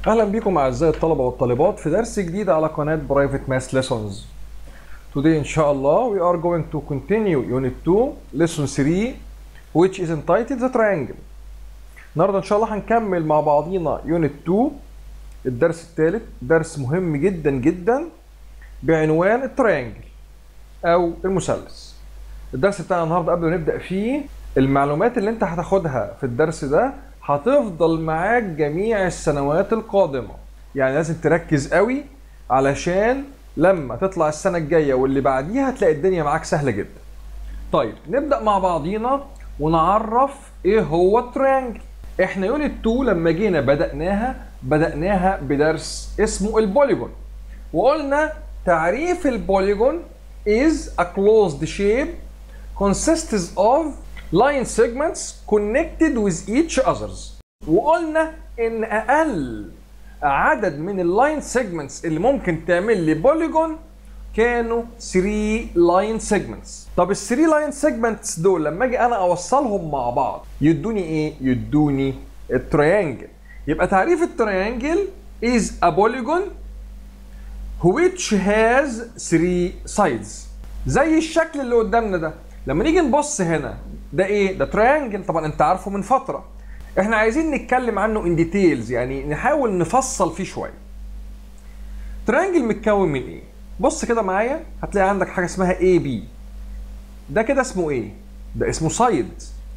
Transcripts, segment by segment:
اهلا بكم اعزائي الطلبه والطالبات في درس جديد على قناه برايفت ماس ليسونز Today ان شاء الله we are going to continue unit 2 lesson 3 which is entitled the triangle النهارده ان شاء الله هنكمل مع بعضينا unit 2 الدرس الثالث درس مهم جدا جدا بعنوان التريانجل او المثلث الدرس بتاعنا النهارده قبل ما نبدا فيه المعلومات اللي انت هتاخدها في الدرس ده هتفضل معاك جميع السنوات القادمه يعني لازم تركز قوي علشان لما تطلع السنه الجايه واللي بعديها هتلاقي الدنيا معاك سهله جدا طيب نبدا مع بعضينا ونعرف ايه هو التريانجل احنا يونت 2 لما جينا بدأناها بدأناها بدرس اسمه البوليجون وقلنا تعريف البوليجون is a closed shape consists of line segments connected with each others وقلنا ان اقل عدد من اللاين سيجمنتس اللي ممكن تعمل لي بوليجون كانوا 3 لاين سيجمنتس طب ال 3 لاين سيجمنتس دول لما اجي انا اوصلهم مع بعض يدوني ايه يدوني التريانجل يبقى تعريف التريانجل is a polygon which has 3 sides زي الشكل اللي قدامنا ده لما نيجي نبص هنا ده ايه ده تريانجل طبعا انت عارفه من فتره احنا عايزين نتكلم عنه ان ديتيلز يعني نحاول نفصل فيه شويه تريانجل متكون من ايه بص كده معايا هتلاقي عندك حاجه اسمها اي بي ده كده اسمه ايه ده اسمه سايد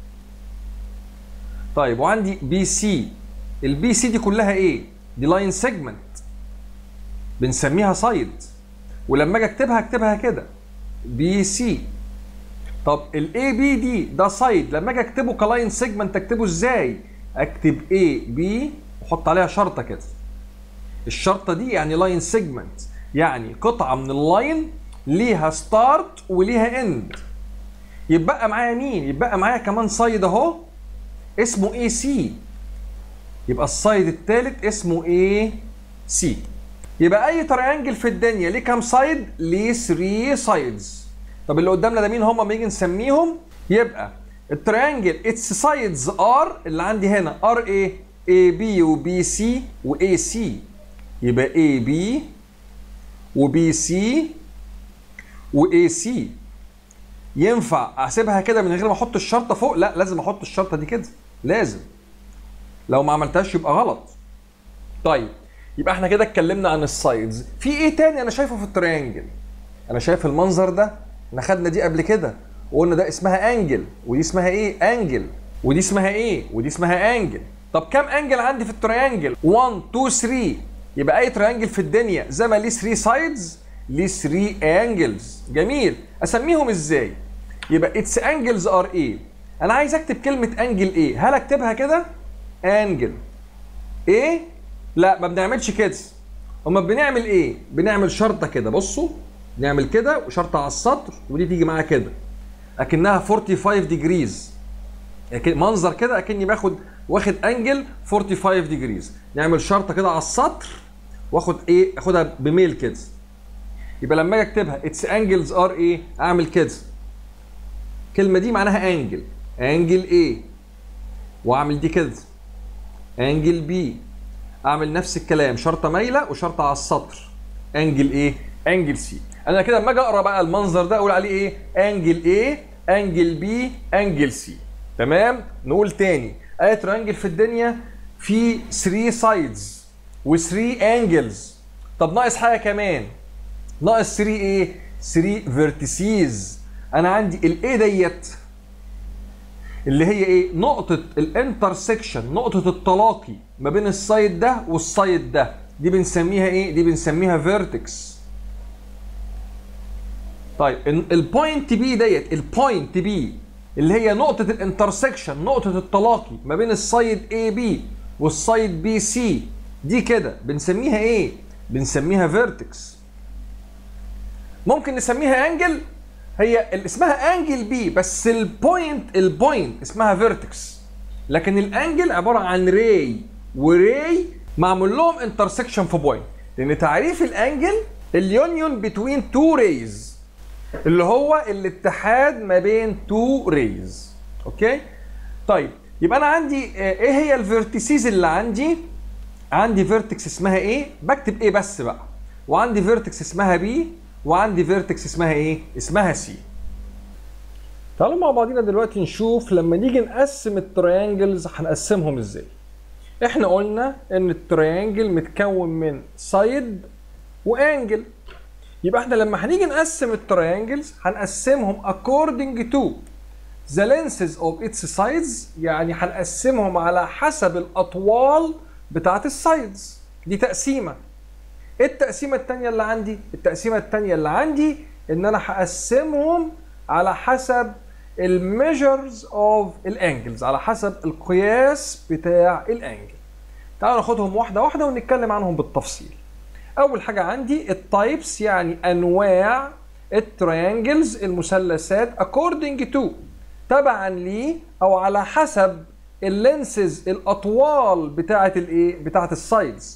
طيب وعندي بي سي البي سي دي كلها ايه دي لاين سيجمنت بنسميها سايد ولما اجي اكتبها اكتبها كده بي سي طب الاي بي دي ده سايد لما اجي اكتبه كلاين سيجمنت اكتبه ازاي اكتب اي بي واحط عليها شرطه كده الشرطه دي يعني لاين سيجمنت يعني قطعه من اللاين ليها ستارت وليها اند يبقى معايا مين يبقى معايا كمان سايد اهو اسمه اي سي يبقى السايد الثالث اسمه اي سي يبقى اي تريانجل في الدنيا ليه كام سايد ليه 3 سايدز طب اللي قدامنا ده مين هم لما نيجي نسميهم يبقى التريانجل اتس سايدز ار اللي عندي هنا ار ايه اي بي وبي سي واي سي يبقى اي بي وبي سي واي سي ينفع اسيبها كده من غير ما احط الشرطه فوق لا لازم احط الشرطه دي كده لازم لو ما عملتهاش يبقى غلط طيب يبقى احنا كده اتكلمنا عن السايدز في ايه تاني انا شايفه في التريانجل انا شايف المنظر ده احنا خدنا دي قبل كده وقلنا ده اسمها انجل ودي اسمها ايه انجل ودي اسمها ايه ودي اسمها انجل طب كام انجل عندي في التريانجل 1 2 3 يبقى اي تريانجل في الدنيا زي ما ليه 3 سايدز ليه 3 انجلز جميل اسميهم ازاي يبقى اتس انجلز ار ايه انا عايز اكتب كلمه انجل ايه هل اكتبها كده انجل ايه لا ما بنعملش كده امال بنعمل ايه بنعمل شرطه كده بصوا نعمل كده وشرطه على السطر ودي تيجي معاها كده اكنها 45 ديجريز منظر كده اكني باخد واخد انجل 45 ديجريز نعمل شرطه كده على السطر واخد ايه اخدها بميل كده يبقى لما اجي اكتبها اتس انجلز ار ايه اعمل كده الكلمه دي معناها انجل انجل ايه واعمل دي كده انجل بي اعمل نفس الكلام شرطه مايله وشرطه على السطر انجل ايه انجل سي انا كده لما اجي اقرا بقى المنظر ده اقول عليه ايه انجل ايه انجل بي انجل سي تمام نقول تاني اي تريانجل في الدنيا في 3 سايدز و3 انجلز طب ناقص حاجه كمان ناقص 3 ايه 3 فيرتيسيز انا عندي الايه ديت اللي هي ايه نقطه الانترسكشن نقطه التلاقي ما بين السايد ده والسايد ده دي بنسميها ايه دي بنسميها فيرتكس طيب البوينت بي ديت البوينت بي اللي هي نقطة الانترسكشن نقطة التلاقي ما بين السايد اي بي والسايد بي سي دي كده بنسميها ايه؟ بنسميها فيرتكس ممكن نسميها انجل هي اللي اسمها انجل بي بس البوينت البوينت اسمها فيرتكس لكن الانجل عبارة عن راي وراي معمول لهم انترسكشن في بوينت لان تعريف الانجل اليونيون بتوين تو ريز اللي هو الاتحاد ما بين تو ريز اوكي طيب يبقى انا عندي آه، ايه هي الفيرتيسيز اللي عندي عندي فيرتكس اسمها ايه بكتب ايه بس بقى وعندي فيرتكس اسمها بي وعندي فيرتكس اسمها ايه اسمها سي تعالوا مع بعضينا دلوقتي نشوف لما نيجي نقسم التريانجلز هنقسمهم ازاي احنا قلنا ان التريانجل متكون من سايد وانجل يبقى احنا لما هنيجي نقسم التريانجلز هنقسمهم according to the lenses of its sides يعني هنقسمهم على حسب الاطوال بتاعت السايدز دي تقسيمه ايه التقسيمه الثانيه اللي عندي التقسيمه الثانيه اللي عندي ان انا هقسمهم على حسب الميجرز اوف الانجلز على حسب القياس بتاع الانجل تعالوا ناخدهم واحده واحده ونتكلم عنهم بالتفصيل اول حاجه عندي التايبس يعني انواع التريانجلز المثلثات according to تبعا ليه او على حسب اللينسز الاطوال بتاعه الايه بتاعه السايدز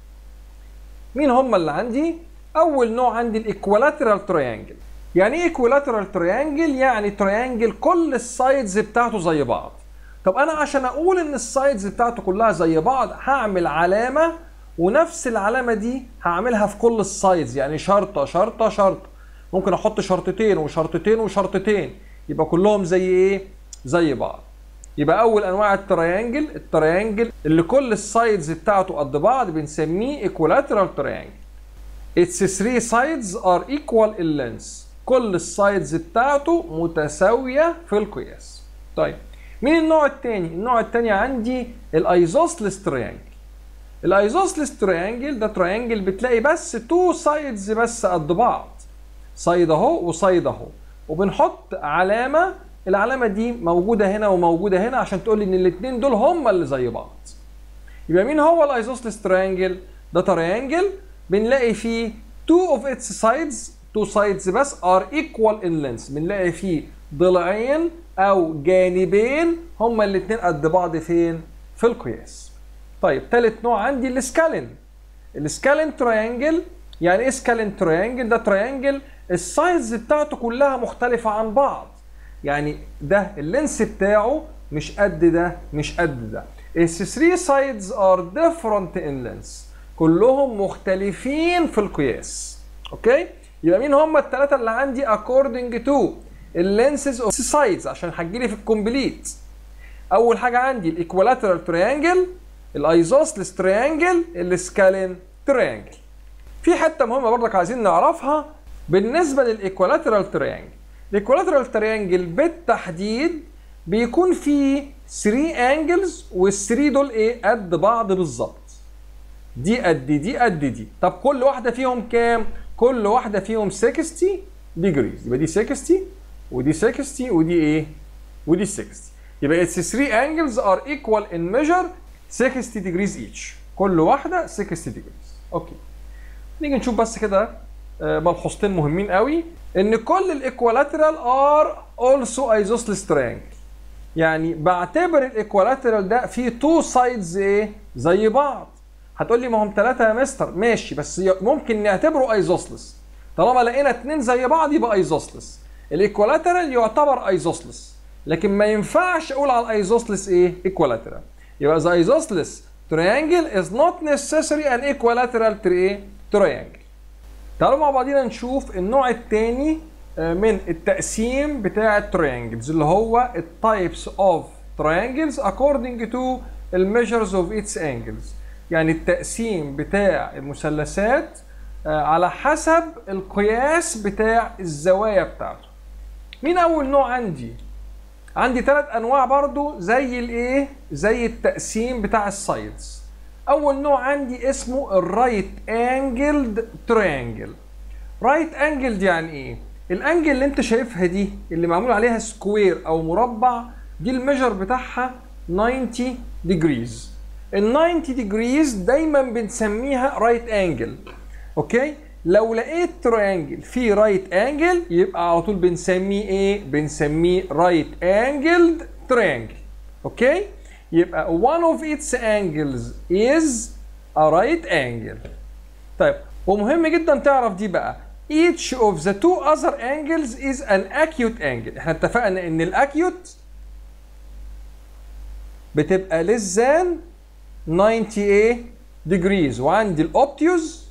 مين هم اللي عندي اول نوع عندي الايكوالاترال تريانجل يعني ايه ايكوالاترال تريانجل يعني تريانجل كل السايدز بتاعته زي بعض طب انا عشان اقول ان السايدز بتاعته كلها زي بعض هعمل علامه ونفس العلامه دي هعملها في كل السايدز يعني شرطه شرطه شرطه ممكن احط شرطتين وشرطتين وشرطتين يبقى كلهم زي ايه زي بعض يبقى اول انواع التريانجل التريانجل اللي كل السايدز بتاعته قد بعض بنسميه ايكوالاترال تريانجل its three sides are equal in length كل السايدز بتاعته متساويه في القياس طيب مين النوع الثاني النوع الثاني عندي الايزوسلس تريانجل الايزوسلس تريانجل ده تريانجل بتلاقي بس تو سايدز بس قد بعض سايد اهو وسايد اهو وبنحط علامه العلامه دي موجوده هنا وموجوده هنا عشان تقول لي ان الاثنين دول هم اللي زي بعض يبقى مين هو الايزوسلس تريانجل ده تريانجل بنلاقي فيه two of its sides two sides بس are equal in length بنلاقي فيه ضلعين او جانبين هما الاثنين قد بعض فين في القياس طيب ثالث نوع عندي السكالين السكالين تريانجل يعني ايه سكالين تريانجل ده تريانجل السايز بتاعته كلها مختلفة عن بعض يعني ده اللينس بتاعه مش قد ده مش قد ده its three sides are different in length كلهم مختلفين في القياس اوكي يبقى مين هم الثلاثة اللي عندي according to اللينسز اوف sides عشان هتجيلي في الكومبليت اول حاجة عندي الايكوالاترال تريانجل الايزوسلس تريانجل السكالين تريانجل في حتة مهمة برضك عايزين نعرفها بالنسبة للايكوالاترال تريانجل الايكوالاترال تريانجل بالتحديد بيكون فيه 3 انجلز وال3 دول ايه قد بعض بالظبط دي قد دي قد دي طب كل واحده فيهم كام كل واحده فيهم 60 ديجريز يبقى دي 60 ودي 60 ودي ايه ودي 60 يبقى اتس 3 انجلز ار ايكوال ان ميجر 60 ديجريز ايتش كل واحده 60 ديجريز اوكي نيجي نشوف بس كده ملحوظتين مهمين قوي ان كل الايكوالاترال ار اولسو ايزوسلس تريانجل يعني بعتبر الايكوالاترال ده فيه تو سايدز ايه زي بعض هتقول لي ما هم ثلاثه يا مستر ماشي بس ممكن نعتبره ايزوسلس طالما لقينا اتنين زي بعض يبقى ايزوسلس الايكوالاترال يعتبر ايزوسلس لكن ما ينفعش اقول على الايزوسلس ايه ايكوالاترال يبقى the isosceles triangle is not necessary an equilateral triangle تعالوا مع بعضينا نشوف النوع الثاني من التقسيم بتاع التريانجلز اللي هو التايبس اوف triangles according to الميجرز اوف its angles يعني التقسيم بتاع المثلثات على حسب القياس بتاع الزوايا بتاعته مين اول نوع عندي عندي ثلاث انواع برضو زي الايه زي التقسيم بتاع السايدز اول نوع عندي اسمه الرايت انجلد تريانجل رايت انجلد يعني ايه الانجل اللي انت شايفها دي اللي معمول عليها سكوير او مربع دي الميجر بتاعها 90 ديجريز ال 90 ديجريز دايما بنسميها رايت انجل اوكي لو لقيت تريانجل فيه رايت انجل يبقى على طول بنسميه ايه بنسميه رايت انجلد تريانجل اوكي يبقى one of its angles is a right angle طيب ومهم جدا تعرف دي بقى each of the two other angles is an acute angle احنا اتفقنا ان الاكيوت بتبقى less than 90 ايه degrees وعندي الاوبتيوز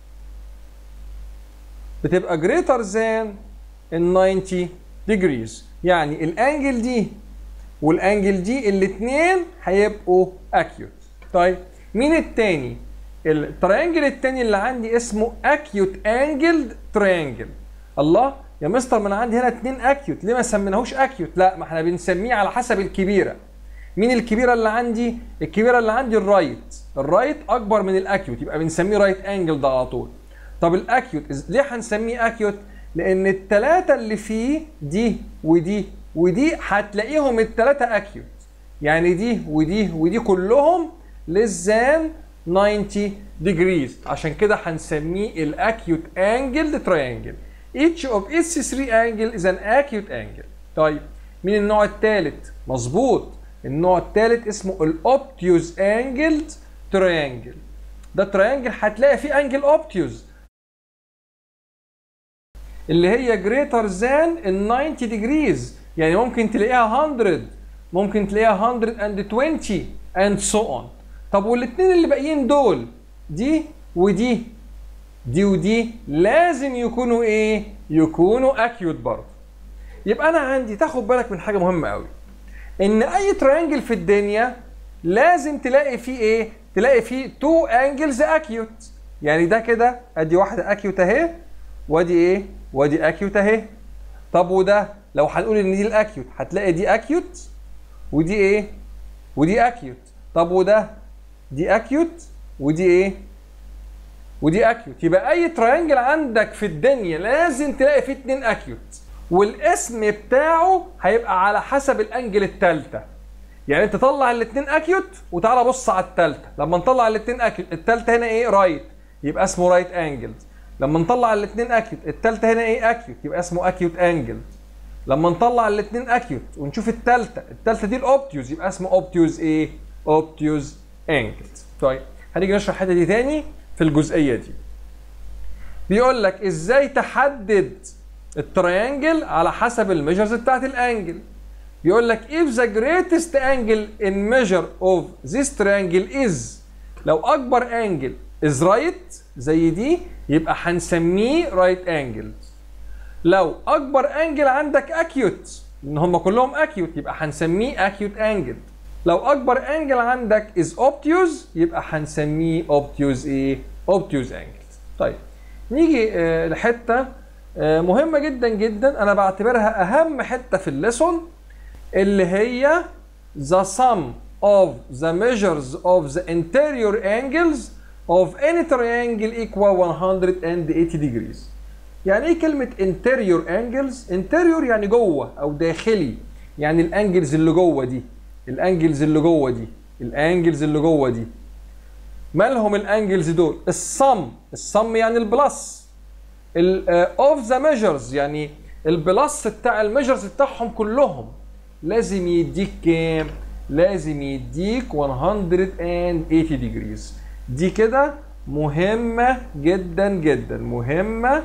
بتبقى greater than ال 90 degrees يعني الانجل دي والانجل دي الاثنين هيبقوا acute طيب مين التاني التريانجل التاني اللي عندي اسمه acute angled triangle الله يا مستر ما انا عندي هنا اتنين اكيوت ليه ما سميناهوش اكيوت لا ما احنا بنسميه على حسب الكبيره مين الكبيره اللي عندي الكبيره اللي عندي الرايت الرايت اكبر من الاكيوت يبقى بنسميه رايت انجل ده على طول طب الاكيوت ليه هنسميه اكيوت لان الثلاثه اللي فيه دي ودي ودي هتلاقيهم الثلاثه اكيوت يعني دي ودي ودي كلهم للزان 90 degrees عشان كده هنسميه الاكيوت انجل تريانجل each of its three angle is an acute angle طيب مين النوع الثالث مظبوط النوع الثالث اسمه الاوبتيوز انجل تريانجل ده تريانجل هتلاقي فيه انجل اوبتيوز اللي هي greater than ال 90 degrees يعني ممكن تلاقيها 100 ممكن تلاقيها 120 and so on طب والاثنين اللي باقيين دول دي ودي دي ودي لازم يكونوا ايه يكونوا اكيوت برضه يبقى انا عندي تاخد بالك من حاجه مهمه قوي ان اي تريانجل في الدنيا لازم تلاقي فيه ايه تلاقي فيه تو انجلز اكيوت يعني ده كده ادي واحده اكيوت اهي وادي ايه وادي اكيوت اهي طب وده لو هنقول ان دي الاكيوت هتلاقي دي اكيوت ودي ايه ودي اكيوت طب وده دي اكيوت ودي ايه ودي اكيوت يبقى اي تريانجل عندك في الدنيا لازم تلاقي فيه اتنين اكيوت والاسم بتاعه هيبقى على حسب الانجل الثالثه يعني انت طلع الاثنين اكيوت وتعالى بص على الثالثه لما نطلع الاثنين اكيوت الثالثه هنا ايه رايت يبقى اسمه رايت انجل لما نطلع الاثنين اكيوت الثالثه هنا ايه اكيوت يبقى اسمه اكيوت انجل لما نطلع الاثنين اكيوت ونشوف الثالثه الثالثه دي الاوبتيوز يبقى اسمه اوبتيوز ايه اوبتيوز انجل طيب هنيجي نشرح الحته دي تاني في الجزئيه دي بيقول لك ازاي تحدد التريانجل على حسب الميجرز بتاعت الانجل بيقول لك if the greatest angle in measure of this triangle is لو اكبر انجل is right زي دي يبقى هنسميه right angle لو اكبر انجل عندك acute ان هم كلهم acute يبقى هنسميه acute angle لو اكبر انجل عندك is obtuse يبقى هنسميه obtuse ايه obtuse angle طيب نيجي آه لحته آه مهمه جدا جدا انا بعتبرها اهم حته في الليسون اللي هي the sum of the measures of the interior angles of any triangle equal 180 degrees يعني ايه كلمة interior angles؟ interior يعني جوه أو داخلي يعني الانجلز اللي جوه دي الانجلز اللي جوه دي الانجلز اللي جوه دي مالهم الانجلز دول؟ الصم الصم يعني البلس اوف ذا ميجرز يعني البلس بتاع الميجرز بتاعهم كلهم لازم يديك كام؟ لازم يديك 180 degrees دي كده مهمة جدا جدا مهمة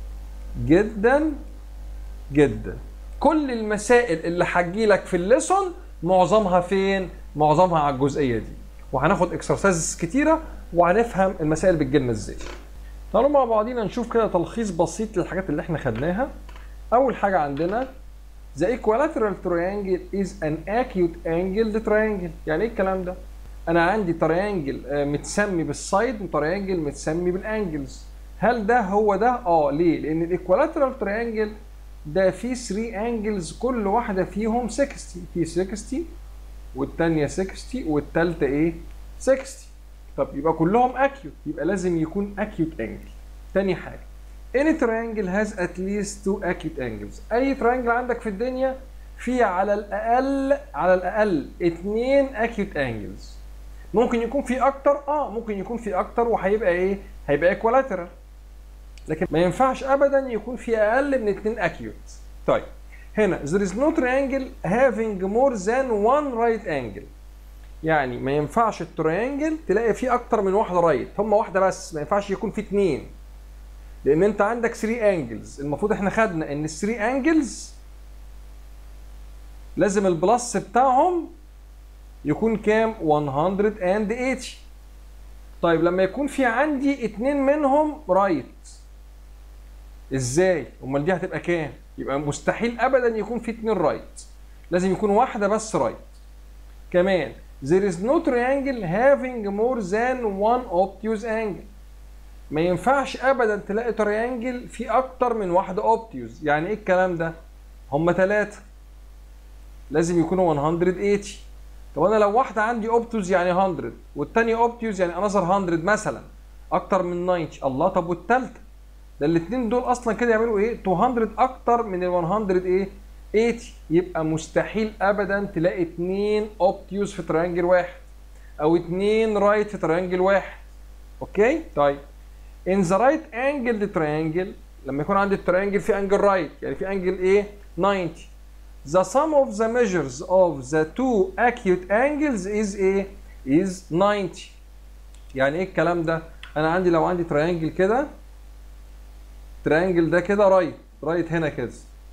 جدا جدا كل المسائل اللي هتجيلك في الليسون معظمها فين؟ معظمها على الجزئية دي وهناخد اكسرسايزز كتيرة وهنفهم المسائل بتجيلنا ازاي تعالوا مع بعضينا نشوف كده تلخيص بسيط للحاجات اللي احنا خدناها أول حاجة عندنا The equilateral triangle is an acute angled triangle يعني ايه الكلام ده؟ انا عندي تريانجل متسمي بالسايد وتريانجل متسمي بالانجلز هل ده هو ده؟ اه ليه؟ لان الايكوالاترال تريانجل ده فيه 3 انجلز كل واحده فيهم 60 في 60 والثانيه 60 والثالثه ايه؟ 60 طب يبقى كلهم اكيوت يبقى لازم يكون اكيوت انجل تاني حاجه any triangle has at least two acute angles اي تريانجل عندك في الدنيا فيه على الاقل على الاقل اتنين acute angles ممكن يكون في اكتر اه ممكن يكون في اكتر وهيبقى ايه هيبقى ايكوالاترال لكن ما ينفعش ابدا يكون في اقل من اتنين اكيوت طيب هنا there is no triangle having more than one right angle يعني ما ينفعش التريانجل تلاقي فيه اكتر من واحده رايت هم واحده بس ما ينفعش يكون فيه اتنين لان انت عندك 3 انجلز المفروض احنا خدنا ان ال 3 انجلز لازم البلس بتاعهم يكون كام 180 طيب لما يكون في عندي اتنين منهم رايت ازاي امال دي هتبقى كام يبقى مستحيل ابدا يكون في اتنين رايت لازم يكون واحده بس رايت كمان there is no triangle having more than one obtuse angle ما ينفعش ابدا تلاقي تريانجل في اكتر من واحده اوبتيوز يعني ايه الكلام ده هم ثلاثه لازم يكونوا 180 طب انا لو واحده عندي اوبتوز يعني 100 والثانيه اوبتيوز يعني انذر 100 مثلا اكتر من 90 الله طب والثالثه ده الاثنين دول اصلا كده يعملوا ايه 200 اكتر من ال 100 ايه 80 يبقى مستحيل ابدا تلاقي اثنين اوبتيوز في تريانجل واحد او اثنين رايت في تريانجل واحد اوكي طيب in the right angle triangle لما يكون عندي التريانجل في انجل رايت يعني في انجل ايه 90 the sum of the measures of the two acute angles is ايه is 90 يعني ايه الكلام ده انا عندي لو عندي تريانجل كده تريانجل ده كده رايت رايت هنا كده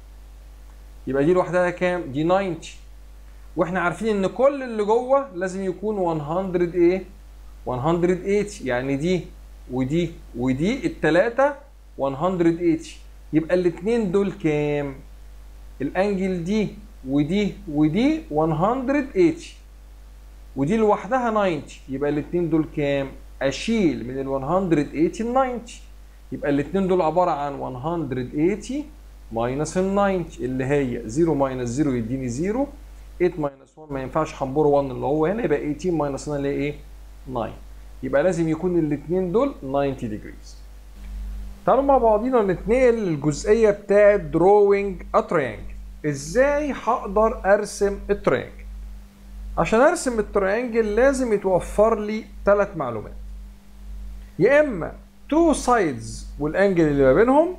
يبقى دي لوحدها كام دي 90 واحنا عارفين ان كل اللي جوه لازم يكون 100 ايه 180 يعني دي ودي ودي التلاتة 180 يبقى الاتنين دول كام؟ الانجل دي ودي ودي 180 ودي لوحدها 90 يبقى الاتنين دول كام؟ اشيل من ال 180 ال 90 يبقى الاتنين دول عبارة عن 180 ماينس ال 90 اللي هي 0 ماينس 0 يديني 0 8 ماينس 1 ما ينفعش هنبره 1 اللي هو هنا يبقى 18 ماينس 1 اللي هي ايه؟ 9 يبقى لازم يكون الاثنين دول 90 degrees تعالوا مع بعضينا نتنقل للجزئيه بتاعه drawing a triangle ازاي هقدر ارسم التريانجل عشان ارسم التريانجل لازم يتوفر لي ثلاث معلومات يا اما تو سايدز والانجل اللي ما بينهم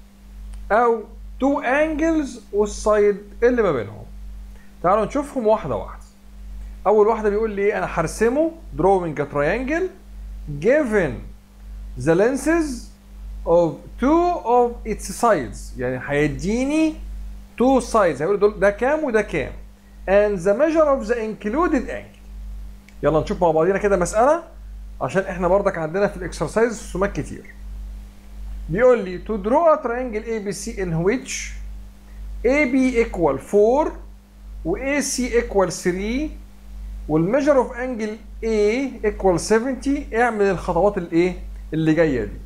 او تو انجلز والسايد اللي ما بينهم تعالوا نشوفهم واحده واحده اول واحده بيقول لي ايه انا هرسمه drawing a triangle given the lenses of two of its sides يعني هيديني two sides هيقول دول ده كام وده كام and the measure of the included angle يلا نشوف مع بعضينا كده مساله عشان احنا برضك عندنا في الاكسرسايز رسومات كتير بيقول لي to draw a triangle ABC in which AB equal 4 و AC equal 3 والميجر اوف انجل A equal 70 اعمل الخطوات الايه اللي جايه دي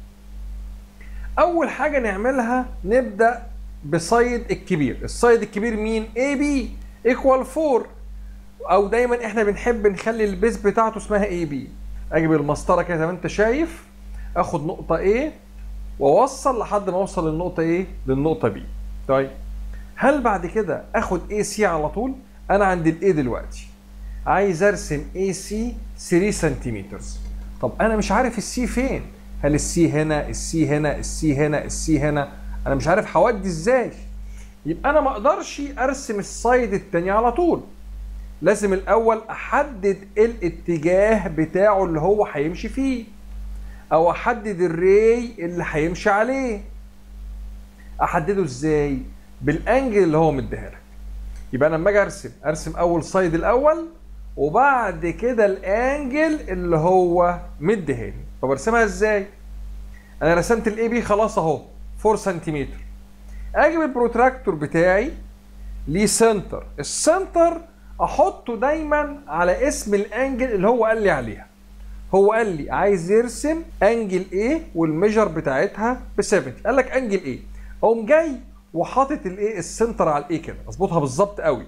اول حاجه نعملها نبدا بسايد الكبير السايد الكبير مين AB equal 4 او دايما احنا بنحب نخلي البيز بتاعته اسمها AB اجيب المسطره كده زي ما انت شايف اخد نقطه A واوصل لحد ما اوصل للنقطه A للنقطه B طيب هل بعد كده اخد AC على طول انا عند الاي دلوقتي عايز ارسم اي سي 3 سنتيمتر طب انا مش عارف السي فين هل السي هنا السي هنا السي هنا السي هنا انا مش عارف هودي ازاي يبقى انا ما اقدرش ارسم السايد التاني على طول لازم الاول احدد الاتجاه بتاعه اللي هو هيمشي فيه او احدد الري اللي هيمشي عليه احدده ازاي بالانجل اللي هو مديها لك يبقى انا لما اجي ارسم ارسم اول سايد الاول وبعد كده الانجل اللي هو مديهاني طب ارسمها ازاي انا رسمت الاي بي خلاص اهو 4 سنتيمتر اجيب البروتراكتور بتاعي ليه سنتر السنتر احطه دايما على اسم الانجل اللي هو قال لي عليها هو قال لي عايز يرسم انجل ايه والميجر بتاعتها ب 70 قال لك انجل ايه اقوم جاي وحاطط الايه السنتر على الايه كده اظبطها بالظبط قوي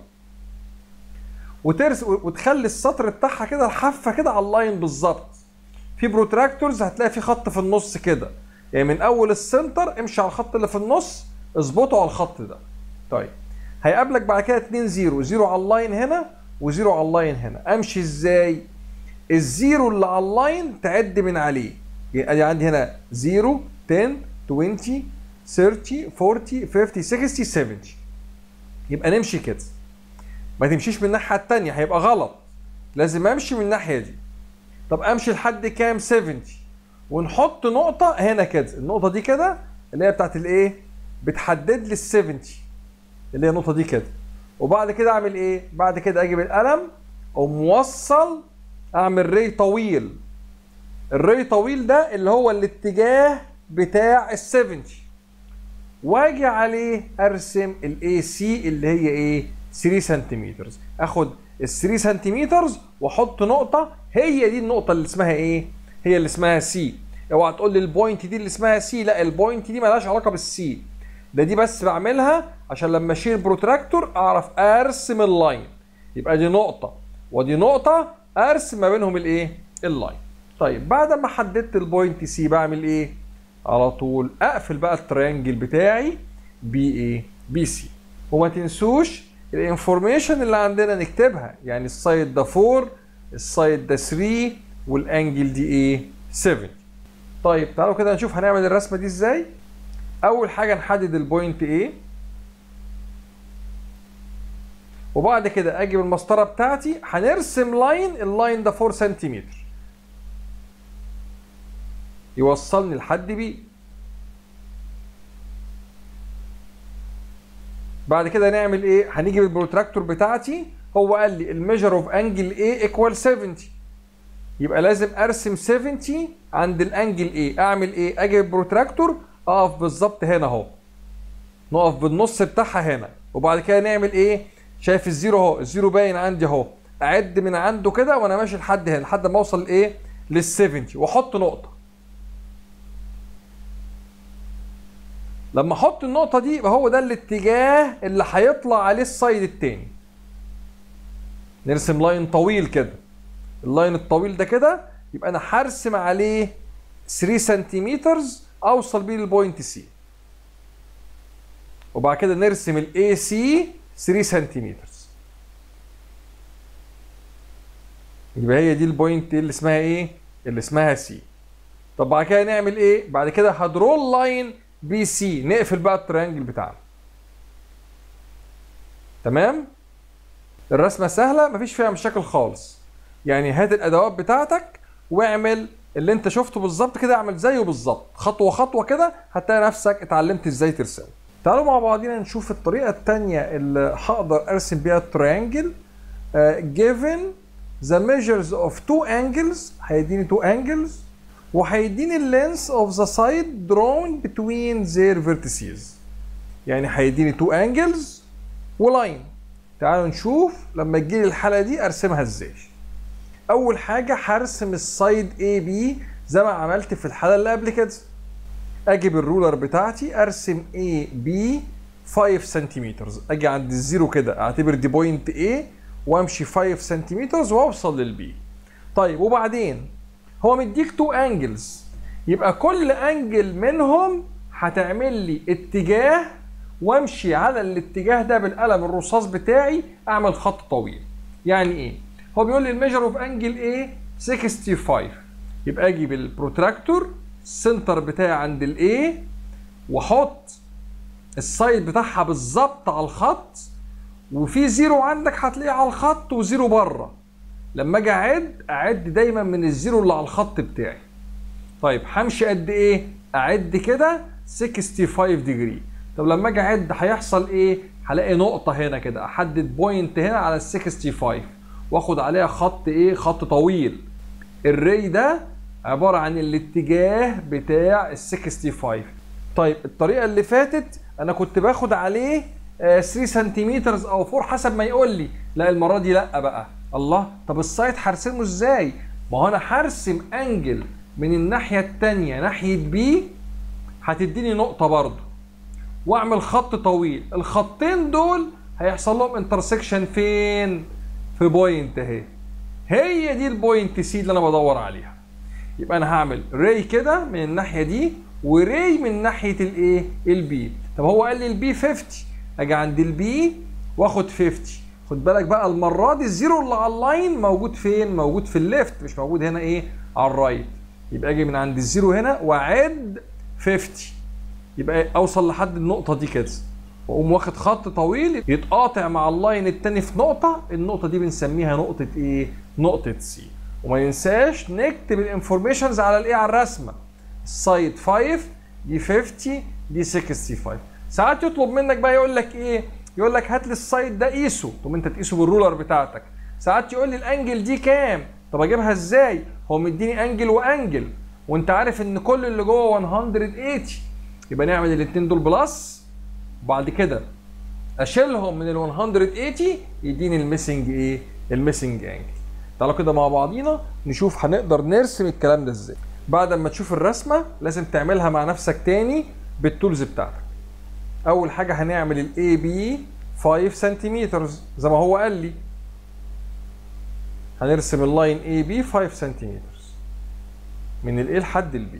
وترس وتخلي السطر بتاعها كده الحافه كده على اللاين بالظبط في بروتراكتورز هتلاقي في خط في النص كده يعني من اول السنتر امشي على الخط اللي في النص اظبطه على الخط ده طيب هيقابلك بعد كده 2 0 0 على اللاين هنا و0 على اللاين هنا امشي ازاي الزيرو اللي على اللاين تعد من عليه يعني عندي هنا 0 10 20 30 40 50 60 70 يبقى نمشي كده ما تمشيش من الناحيه الثانيه هيبقى غلط لازم امشي من الناحيه دي طب امشي لحد كام 70 ونحط نقطه هنا كده النقطه دي كده اللي هي بتاعت الايه بتحدد لي ال 70 اللي هي النقطه دي كده وبعد كده اعمل ايه بعد كده اجيب القلم وموصل اعمل ري طويل الري طويل ده اللي هو الاتجاه بتاع ال 70 واجي عليه ارسم الاي سي اللي هي ايه 3 سنتيمتر اخد ال 3 سنتيمتر واحط نقطه هي دي النقطه اللي اسمها ايه هي اللي اسمها سي اوعى تقول لي البوينت دي اللي اسمها سي لا البوينت دي مالهاش علاقه بالسي ده دي بس بعملها عشان لما اشيل بروتراكتور اعرف ارسم اللاين يبقى دي نقطه ودي نقطه ارسم ما بينهم الايه اللاين طيب بعد ما حددت البوينت سي بعمل ايه على طول اقفل بقى التريانجل بتاعي بي ايه بي سي وما تنسوش الانفورميشن اللي عندنا نكتبها يعني السايد ده 4 السايد ده 3 والانجل دي ايه 7 طيب تعالوا كده نشوف هنعمل الرسمه دي ازاي اول حاجه نحدد البوينت ايه وبعد كده اجيب المسطره بتاعتي هنرسم لاين اللاين ده 4 سنتيمتر يوصلني لحد بي بعد كده نعمل ايه هنيجي بالبروتراكتور بتاعتي هو قال لي الميجر اوف انجل ايه ايكوال 70 يبقى لازم ارسم 70 عند الانجل ايه اعمل ايه اجي بالبروتراكتور اقف بالظبط هنا اهو نقف بالنص بتاعها هنا وبعد كده نعمل ايه شايف الزيرو اهو الزيرو باين عندي اهو اعد من عنده كده وانا ماشي لحد هنا لحد ما اوصل لايه لل 70 واحط نقطه لما احط النقطه دي يبقى هو ده الاتجاه اللي هيطلع عليه السايد التاني نرسم لاين طويل كده اللاين الطويل ده كده يبقى انا هرسم عليه 3 سنتيمتر اوصل بيه للبوينت سي وبعد كده نرسم الاي سي 3 سنتيمتر يبقى هي دي البوينت اللي اسمها ايه اللي اسمها سي طب بعد كده نعمل ايه بعد كده هدرول لاين بي سي نقفل بقى التريانجل بتاعنا تمام الرسمه سهله مفيش فيها مشاكل خالص يعني هات الادوات بتاعتك واعمل اللي انت شفته بالظبط كده اعمل زيه بالظبط خطوه خطوه كده هتلاقي نفسك اتعلمت ازاي ترسم تعالوا مع بعضينا نشوف الطريقه الثانيه اللي هقدر ارسم بيها التريانجل uh, given the measures of two angles هيديني two angles وهيديني اللينس اوف ذا سايد drawn between their vertices يعني هيديني two angles ولاين تعالوا نشوف لما تجيلي الحاله دي ارسمها ازاي اول حاجه هرسم السايد اي بي زي ما عملت في الحاله اللي قبل كده اجيب الرولر بتاعتي ارسم اي بي 5 سنتيمتر اجي عند الزيرو كده اعتبر دي بوينت اي وامشي 5 سنتيمتر واوصل للبي طيب وبعدين هو مديك تو انجلز يبقى كل انجل منهم هتعمل لي اتجاه وامشي على الاتجاه ده بالقلم الرصاص بتاعي اعمل خط طويل يعني ايه هو بيقول لي الميجر اوف انجل ايه 65 يبقى اجي بالبروتراكتور السنتر بتاعي عند الاي واحط السايد بتاعها بالظبط على الخط وفي زيرو عندك هتلاقيه على الخط وزيرو بره لما اجي اعد اعد دايما من الزيرو اللي على الخط بتاعي طيب همشي قد ايه اعد كده 65 ديجري طب لما اجي اعد هيحصل ايه هلاقي نقطه هنا كده احدد بوينت هنا على ال 65 واخد عليها خط ايه خط طويل الري ده عباره عن الاتجاه بتاع ال 65 طيب الطريقه اللي فاتت انا كنت باخد عليه 3 سنتيمتر او 4 حسب ما يقول لي لا المره دي لا بقى الله طب السايت هرسمه ازاي ما هو انا هرسم انجل من الناحيه الثانيه ناحيه بي هتديني نقطه برضه واعمل خط طويل الخطين دول هيحصل لهم انترسكشن فين في بوينت اهي هي دي البوينت سي اللي انا بدور عليها يبقى انا هعمل ري كده من الناحيه دي وري من ناحيه الايه البي طب هو قال لي البي 50 اجي عند البي واخد 50 خد بالك بقى المره دي الزيرو اللي على اللاين موجود فين موجود في الليفت مش موجود هنا ايه على الرايت يبقى اجي من عند الزيرو هنا واعد 50 يبقى اوصل لحد النقطه دي كده واقوم واخد خط طويل يتقاطع مع اللاين التاني في نقطه النقطه دي بنسميها نقطه ايه نقطه سي وما ننساش نكتب الانفورميشنز على الايه على الرسمه السايد 5 دي 50 دي 65 ساعات يطلب منك بقى يقول لك ايه يقول لك هات لي السايد ده قيسه طب انت تقيسه بالرولر بتاعتك ساعات يقول لي الانجل دي كام طب اجيبها ازاي هو مديني انجل وانجل وانت عارف ان كل اللي جوه 180 يبقى نعمل الاثنين دول بلس وبعد كده اشيلهم من ال 180 يديني الميسنج ايه الميسنج انجل تعالوا كده مع بعضينا نشوف هنقدر نرسم الكلام ده ازاي بعد ما تشوف الرسمه لازم تعملها مع نفسك تاني بالتولز بتاعتك اول حاجه هنعمل الاي بي 5 سنتيمتر زي ما هو قال لي هنرسم اللاين اي بي 5 سنتيمتر من الاي لحد البي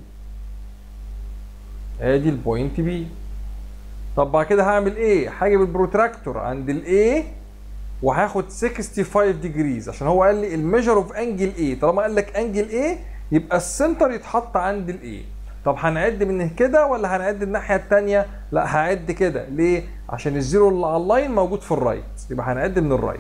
ادي البوينت بي طب بعد كده هعمل ايه هاجي بالبروتراكتور عند الاي وهاخد 65 ديجريز عشان هو قال لي الميجر اوف انجل ايه طالما قال لك انجل ايه يبقى السنتر يتحط عند الايه طب هنعد من كده ولا هنعد الناحيه الثانيه لا هعد كده ليه عشان الزيرو اللي على اللاين موجود في الرايت يبقى هنعد من الرايت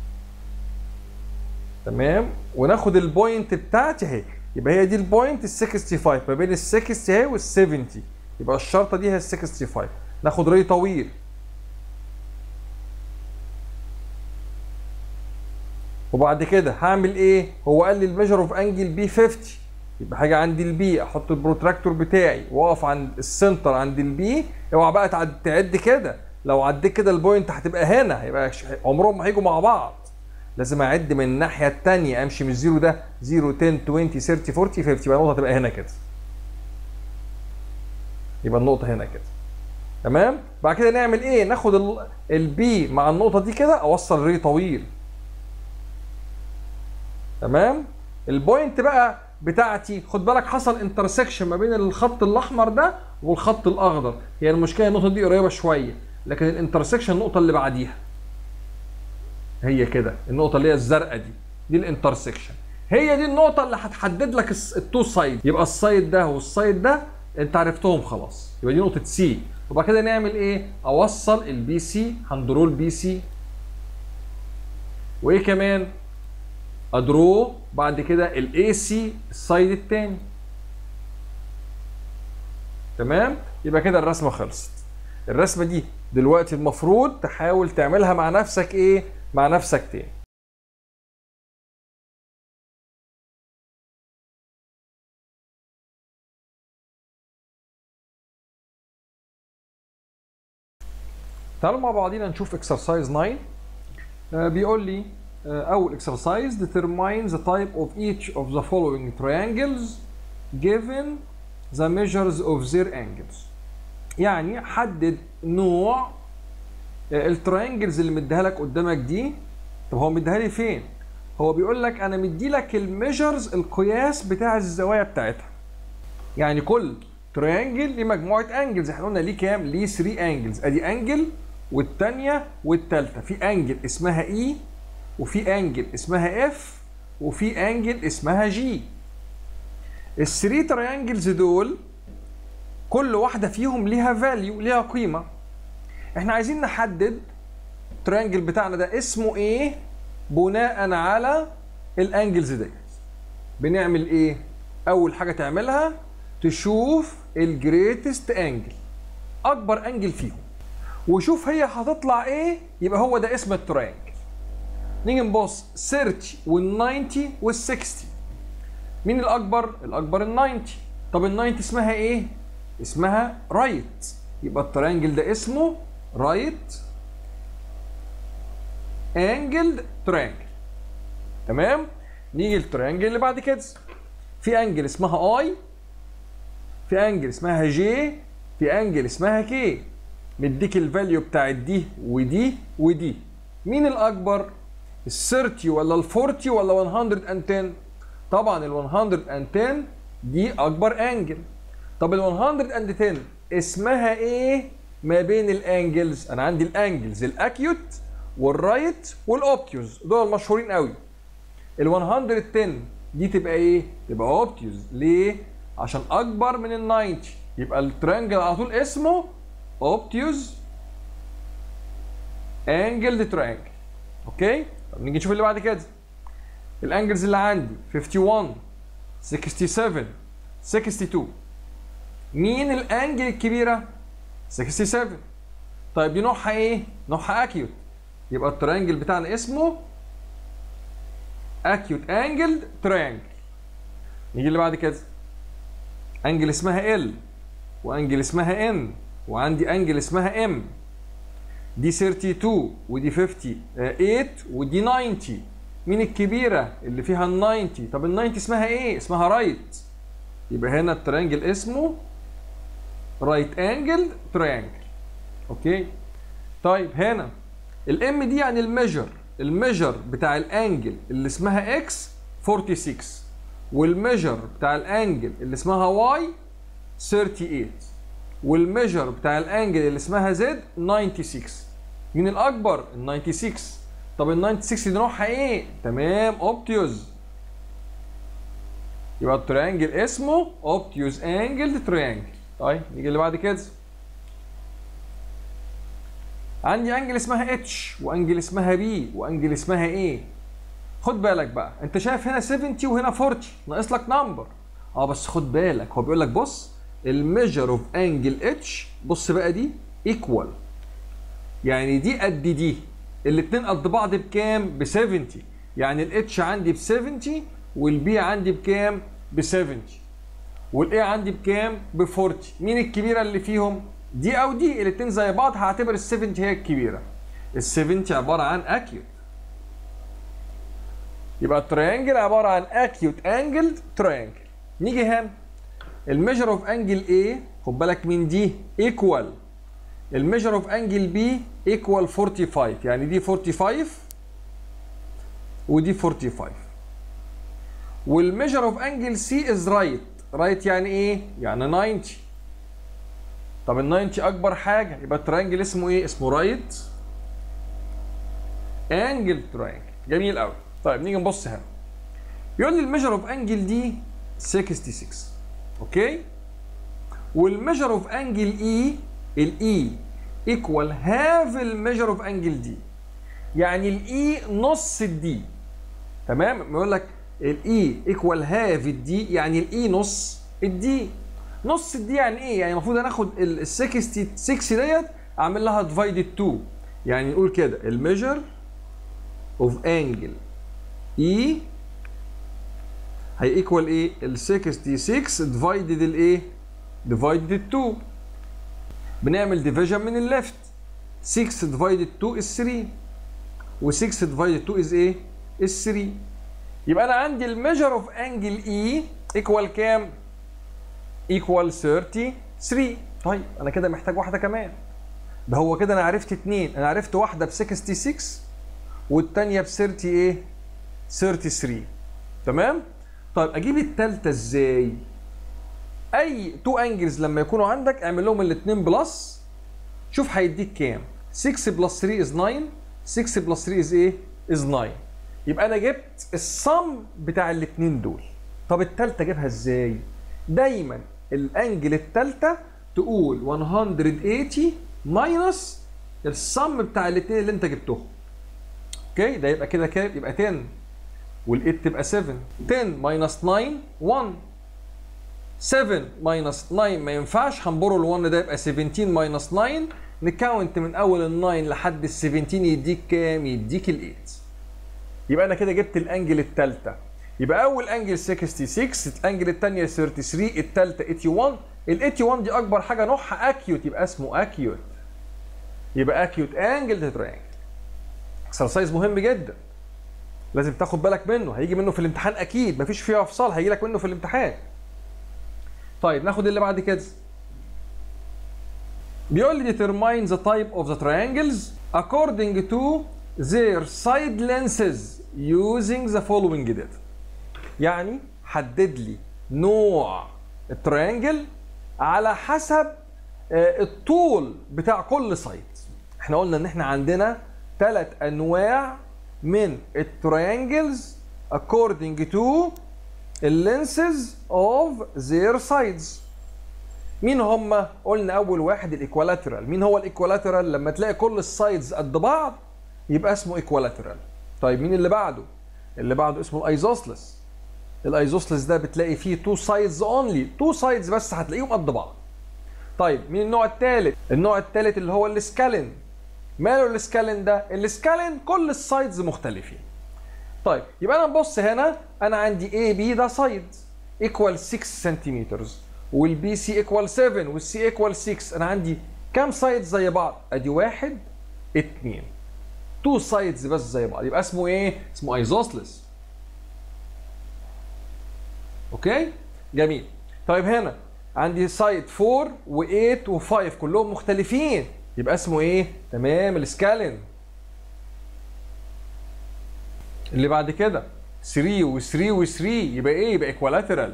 تمام وناخد البوينت بتاعتي اهي يبقى هي دي البوينت ال 65 ما بين ال 60 اهي وال 70 يبقى الشرطه دي هي ال 65 ناخد ري طويل وبعد كده هعمل ايه؟ هو قال لي الميجر اوف انجل بي 50 يبقى حاجه عند البي احط البروتراكتور بتاعي واقف عند السنتر عند البي اوعى بقى تعد تعد كده لو عديت كده البوينت هتبقى هنا يبقى عمرهم ما هيجوا مع بعض لازم اعد من الناحيه الثانيه امشي من الزيرو ده 0 10 20 30 40 50 يبقى النقطه تبقى هنا كده يبقى النقطه هنا كده تمام بعد كده نعمل ايه ناخد البي مع النقطه دي كده اوصل ري طويل تمام البوينت بقى بتاعتي خد بالك حصل انترسكشن ما بين الخط الاحمر ده والخط الاخضر هي المشكله النقطه دي قريبه شويه لكن الانترسكشن النقطه اللي بعديها هي كده النقطه اللي هي الزرقاء دي دي الانترسكشن هي دي النقطه اللي هتحدد لك التو سايد يبقى السايد ده والسايد ده انت عرفتهم خلاص يبقى دي نقطه سي وبعد كده نعمل ايه اوصل البي سي هندرول بي سي وايه كمان ادرو بعد كده الاي سي السايد الثاني تمام يبقى كده الرسمه خلصت الرسمه دي دلوقتي المفروض تحاول تعملها مع نفسك ايه مع نفسك تاني تعالوا مع بعضينا نشوف اكسرسايز 9 آه بيقول لي آه اول اكسرسايز determine the type of each of the following triangles given the measures of their angles يعني حدد نوع التراينجلز اللي مديها لك قدامك دي طب هو مديها لي فين؟ هو بيقول لك انا مدي لك الميجرز القياس بتاع الزوايا بتاعتها. يعني كل تراينجل ليه مجموعه انجلز احنا قلنا ليه كام؟ ليه 3 انجلز ادي انجل والثانيه والثالثه في انجل اسمها اي وفي انجل اسمها اف وفي انجل اسمها جي. الثري تراينجلز دول كل واحده فيهم ليها فاليو ليها قيمه احنا عايزين نحدد الترينجل بتاعنا ده اسمه ايه بناء على الانجلز ديت بنعمل ايه اول حاجه تعملها تشوف الجريتست انجل اكبر انجل فيهم وشوف هي هتطلع ايه يبقى هو ده اسم الترينجل نيجي نبص 30 وال 90 وال 60 مين الاكبر الاكبر ال 90 طب ال 90 اسمها ايه اسمها رايت right. يبقى الترينجل ده اسمه رايت انجلد ترينجل تمام نيجي للترينجل اللي بعد كده في انجل اسمها اي في انجل اسمها جي في انجل اسمها كي مديك الفاليو بتاعت دي ودي ودي مين الاكبر ال 30 ولا ال 40 ولا 110 طبعا ال 110 دي اكبر انجل طب ال 110 اسمها ايه ما بين الانجلز انا عندي الانجلز الاكيوت والرايت والاوبتيوز دول مشهورين قوي ال 110 دي تبقى ايه تبقى اوبتيوز ليه عشان اكبر من ال 90 يبقى الترينجل على طول اسمه اوبتيوز انجل ترينجل اوكي طب نيجي نشوف اللي بعد كده الانجلز اللي عندي 51 67 62 مين الانجل الكبيره 67 طيب دي نوعها ايه نوعها اكيوت يبقى الترينجل بتاعنا اسمه اكيوت انجل ترينجل نيجي اللي بعد كده انجل اسمها ال وانجل اسمها ان وعندي انجل اسمها ام دي 32 ودي 58 ودي 90 مين الكبيرة اللي فيها ال 90 طب ال 90 اسمها ايه اسمها رايت يبقى هنا التريانجل اسمه رايت انجل تريانجل اوكي طيب هنا الام دي يعني الميجر الميجر بتاع الانجل اللي اسمها اكس 46 والميجر بتاع الانجل اللي اسمها واي 38 والميجر بتاع الانجل اللي اسمها زد 96 مين الاكبر ال 96 طب ال 96 دي نوعها ايه تمام اوبتيوز يبقى التريانجل اسمه اوبتيوز انجل تريانجل طيب نيجي اللي بعد كده عندي انجل اسمها اتش وانجل اسمها بي وانجل اسمها ايه خد بالك بقى انت شايف هنا 70 وهنا 40 ناقص لك نمبر اه بس خد بالك هو بيقول لك بص الميجر اوف انجل اتش بص بقى دي ايكوال يعني دي قد دي الاثنين قد بعض بكام ب 70 يعني الاتش عندي ب 70 والبي عندي بكام ب 70 والاي عندي بكام ب 40 مين الكبيره اللي فيهم دي او دي الاثنين زي بعض هعتبر ال 70 هي الكبيره ال 70 عباره عن اكيوت يبقى التريانجل عباره عن اكيوت انجل تريانجل نيجي هنا الميجر اوف انجل A خد بالك من دي ايكوال الميجر اوف انجل B ايكوال 45 يعني دي 45 ودي 45 والميجر اوف انجل C از رايت رايت يعني ايه؟ يعني 90 طب ال 90 اكبر حاجه يبقى التريانجل اسمه ايه؟ اسمه رايت انجل تريانجل جميل قوي طيب نيجي نبص هنا يقول لي الميجر اوف انجل دي 66 اوكي والميجر اوف انجل اي الاي ايكوال هاف الميجر اوف انجل دي يعني الاي نص الدي تمام بيقول لك الاي ايكوال هاف الدي يعني الاي نص الدي نص الدي يعني ايه يعني المفروض انا اخد ال 66 ديت اعمل لها ديفايدد 2 يعني نقول كده الميجر اوف انجل اي هي ايكوال ايه ال 66 ديفايدد الايه ديفايدد 2 بنعمل ديفيجن من الليفت 6 ديفايدد 2 is 3 و6 ديفايدد 2 is ايه is 3 يبقى انا عندي الميجر اوف انجل اي ايكوال كام ايكوال 33 طيب انا كده محتاج واحده كمان ده هو كده انا عرفت اتنين انا عرفت واحده ب 66 والتانيه ب 30 ايه 33 تمام طيب اجيب التالتة ازاي اي تو انجلز لما يكونوا عندك اعمل لهم الاثنين بلس شوف هيديك كام 6 بلس 3 از 9 6 بلس 3 از ايه از 9 يبقى انا جبت الصم بتاع الاثنين دول طب التالتة اجيبها ازاي دايما الانجل التالتة تقول 180 ماينس الصم بتاع الاثنين اللي انت جبتهم اوكي ده يبقى كده كام يبقى 10 وال8 تبقى 7 10 ماينس 9 1 7 ماينس 9 ما ينفعش هنبروا ال1 ده يبقى 17 ماينس 9 نكاونت من اول ال 9 لحد ال 17 يديك كام؟ يديك ال 8 يبقى انا كده جبت الانجل الثالثه يبقى اول انجل 66 الانجل الثانيه 33 الثالثه 81 ال 81 دي اكبر حاجه نوعها اكيوت يبقى اسمه اكيوت يبقى اكيوت انجل تتريانجل اكسرسايز مهم جدا لازم تاخد بالك منه هيجي منه في الامتحان اكيد مفيش فيها افصال هيجي لك منه في الامتحان طيب ناخد اللي بعد كده بيقول لي determine the type of the triangles according to their side lenses using the following data يعني حدد لي نوع التريانجل على حسب الطول بتاع كل سايد احنا قلنا ان احنا عندنا ثلاث انواع من التريانجلز according to lenses of their sides مين هم قلنا اول واحد الايكوالاترال مين هو الايكوالاترال لما تلاقي كل السايدز قد بعض يبقى اسمه ايكوالاترال طيب مين اللي بعده اللي بعده اسمه الايزوسلس الايزوسلس ده بتلاقي فيه تو سايدز اونلي تو سايدز بس هتلاقيهم قد بعض طيب مين النوع الثالث النوع الثالث اللي هو السكالين ماله السكالين ده السكالين كل السايدز مختلفين طيب يبقى انا نبص هنا انا عندي اي بي ده سايد ايكوال 6 سنتيمتر والبي سي ايكوال 7 والسي ايكوال 6 انا عندي كام سايد زي بعض ادي واحد اتنين تو سايدز بس زي بعض يبقى اسمه ايه اسمه ايزوسلس اوكي جميل طيب هنا عندي سايد 4 و8 و5 كلهم مختلفين يبقى اسمه ايه تمام السكالين اللي بعد كده 3 و3 و3 يبقى ايه يبقى ايكوالاترال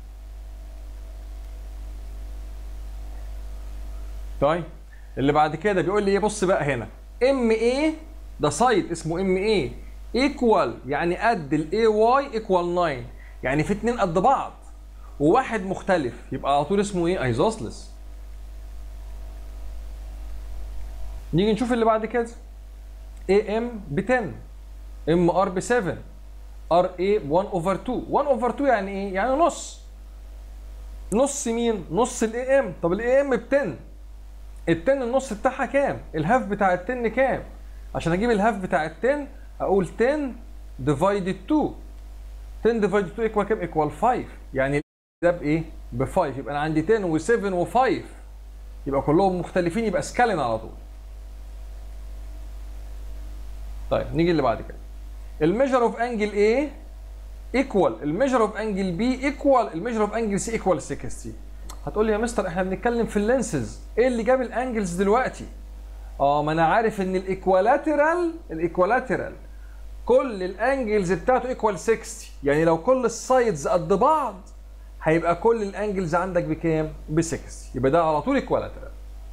طيب اللي بعد كده بيقول لي ايه بص بقى هنا ام اي ده سايد اسمه ام اي ايكوال يعني قد الاي واي ايكوال 9 يعني في اتنين قد بعض وواحد مختلف يبقى على طول اسمه ايه ايزوسلس نيجي نشوف اللي بعد كده اي ام ب 10 ام ار ب 7 ار اي 1 اوفر 2 1 اوفر 2 يعني ايه يعني نص نص مين نص الاي ام طب الاي ام ب 10 ال 10 النص بتاعها كام الهاف بتاع ال 10 كام عشان اجيب الهاف بتاع ال 10 اقول 10 ديفايدد 2 10 ديفايدد 2 ايكوال كام ايكوال 5 يعني ده بايه ب 5 يبقى انا عندي 10 و7 و5 يبقى كلهم مختلفين يبقى سكالين على طول طيب نيجي اللي بعد كده الميجر اوف انجل A ايكوال الميجر اوف انجل B ايكوال الميجر اوف انجل C ايكوال 60 هتقول لي يا مستر احنا بنتكلم في اللينسز ايه اللي جاب الانجلز دلوقتي اه ما انا عارف ان الايكوالاترال الايكوالاترال كل الانجلز بتاعته ايكوال 60 يعني لو كل السايدز قد بعض هيبقى كل الانجلز عندك بكام ب 60 يبقى ده على طول ايكوالاترال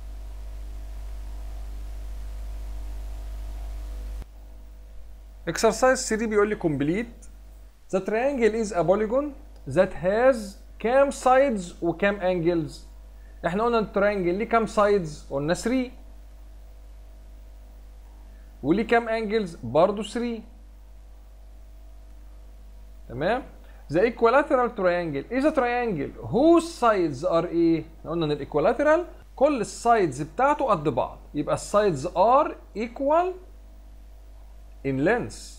Exercise 3 بيقول لي complete The triangle is a polygon that has كام sides وكام angles احنا قلنا التريانجل ليه كام sides قلنا 3 وليه كام angles برضه 3 تمام The equilateral triangle is a triangle whose sides are ايه احنا قلنا ان الايكوالاترال كل السايدز بتاعته قد بعض يبقى السايدز are equal in length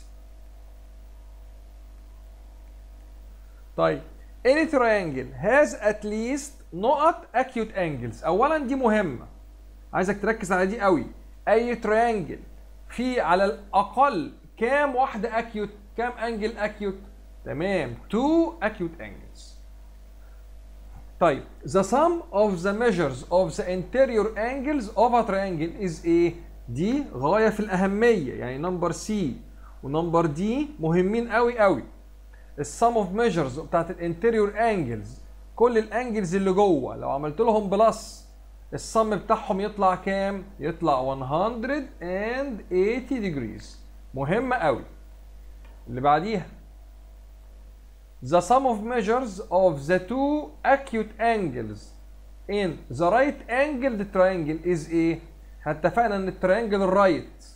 طيب any triangle has at least نقط acute angles اولا دي مهمه عايزك تركز على دي قوي اي triangle في على الاقل كام واحده acute كام انجل acute تمام two acute angles طيب the sum of the measures of the interior angles of a triangle is ايه دي غايه في الاهميه يعني نمبر سي ونمبر دي مهمين قوي قوي السم اوف ميجرز بتاعت الانتيريور انجلز كل الانجلز اللي جوه لو عملت لهم بلس السم بتاعهم يطلع كام يطلع 180 degrees مهمه قوي اللي بعديها the sum of measures of the two acute angles in the right angled triangle is ايه اتفقنا ان التريانجل الرايت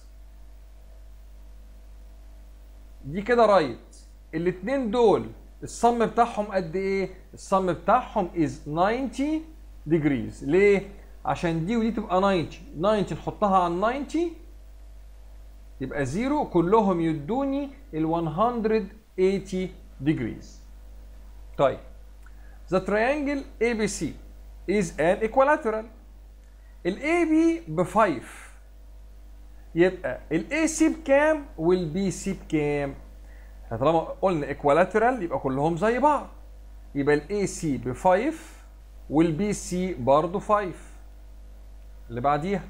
دي كده رايت الاتنين دول الصم بتاعهم قد ايه الصم بتاعهم is 90 degrees ليه عشان دي ودي تبقى 90 90 نحطها على 90 يبقى زيرو كلهم يدوني ال 180 degrees طيب the triangle ABC is an equilateral الاي بي ب 5 يبقى الاي سي بكام والبي سي بكام؟ احنا طالما قلنا ايكوالاترال يبقى كلهم زي بعض يبقى الاي سي ب 5 والبي سي برضه 5 اللي بعديها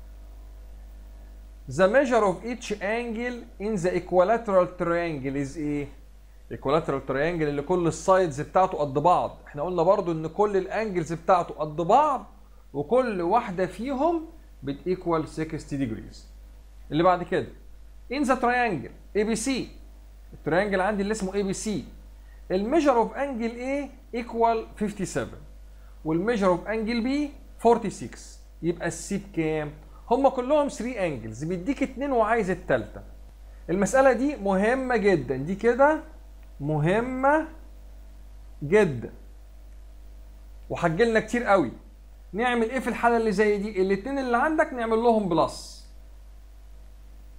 The measure of each angle in the equilateral triangle is ايه؟ equilateral triangle اللي كل السايدز بتاعته قد بعض احنا قلنا برضو ان كل الانجلز بتاعته قد بعض وكل واحدة فيهم بتيكوال 60 degrees اللي بعد كده in the triangle ABC التريانجل عندي اللي اسمه ABC الميجر اوف انجل A ايكوال 57 والميجر اوف انجل B 46 يبقى السي بكام؟ هم كلهم 3 انجلز بيديك اتنين وعايز التالتة المسألة دي مهمة جدا دي كده مهمة جدا وهتجيلنا كتير قوي نعمل ايه في الحالة اللي زي دي الاتنين اللي عندك نعمل لهم بلس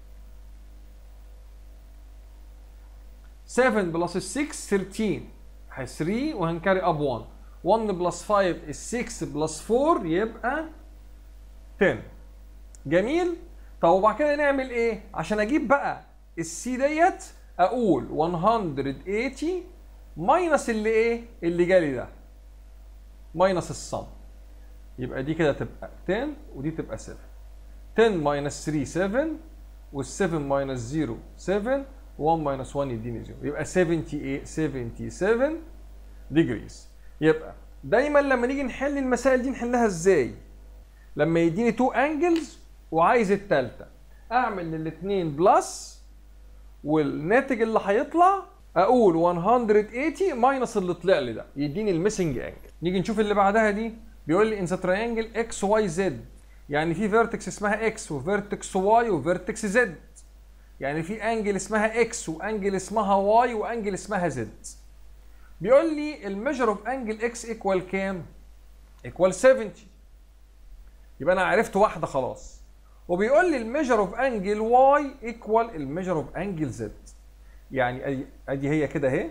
7 بلس 6 13 3 وهنكاري اب 1 1 بلس 5 is 6 بلس 4 يبقى 10 جميل طب وبعد كده نعمل ايه عشان اجيب بقى السي ديت اقول 180 ماينس اللي ايه اللي جالي ده ماينس الصم يبقى دي كده تبقى 10 ودي تبقى 7 10 ماينس 3 7 وال7 ماينس 0 7 1 ماينس 1 يديني 0 يبقى 78 77 ديجريز يبقى دايما لما نيجي نحل المسائل دي نحلها ازاي؟ لما يديني 2 انجلز وعايز الثالثه اعمل للاثنين بلس والناتج اللي هيطلع اقول 180 ماينس اللي طلع لي ده يديني الميسنج انجل نيجي نشوف اللي بعدها دي بيقول لي ان ذا تريانجل اكس واي زد يعني في فيرتكس اسمها اكس وفيرتكس واي وفيرتكس زد يعني في انجل اسمها اكس وانجل اسمها واي وانجل اسمها زد بيقول لي الميجر اوف انجل اكس ايكوال كام ايكوال 70 يبقى انا عرفت واحده خلاص وبيقول لي الميجر اوف انجل واي ايكوال الميجر اوف انجل زد يعني ادي ادي هي كده اهي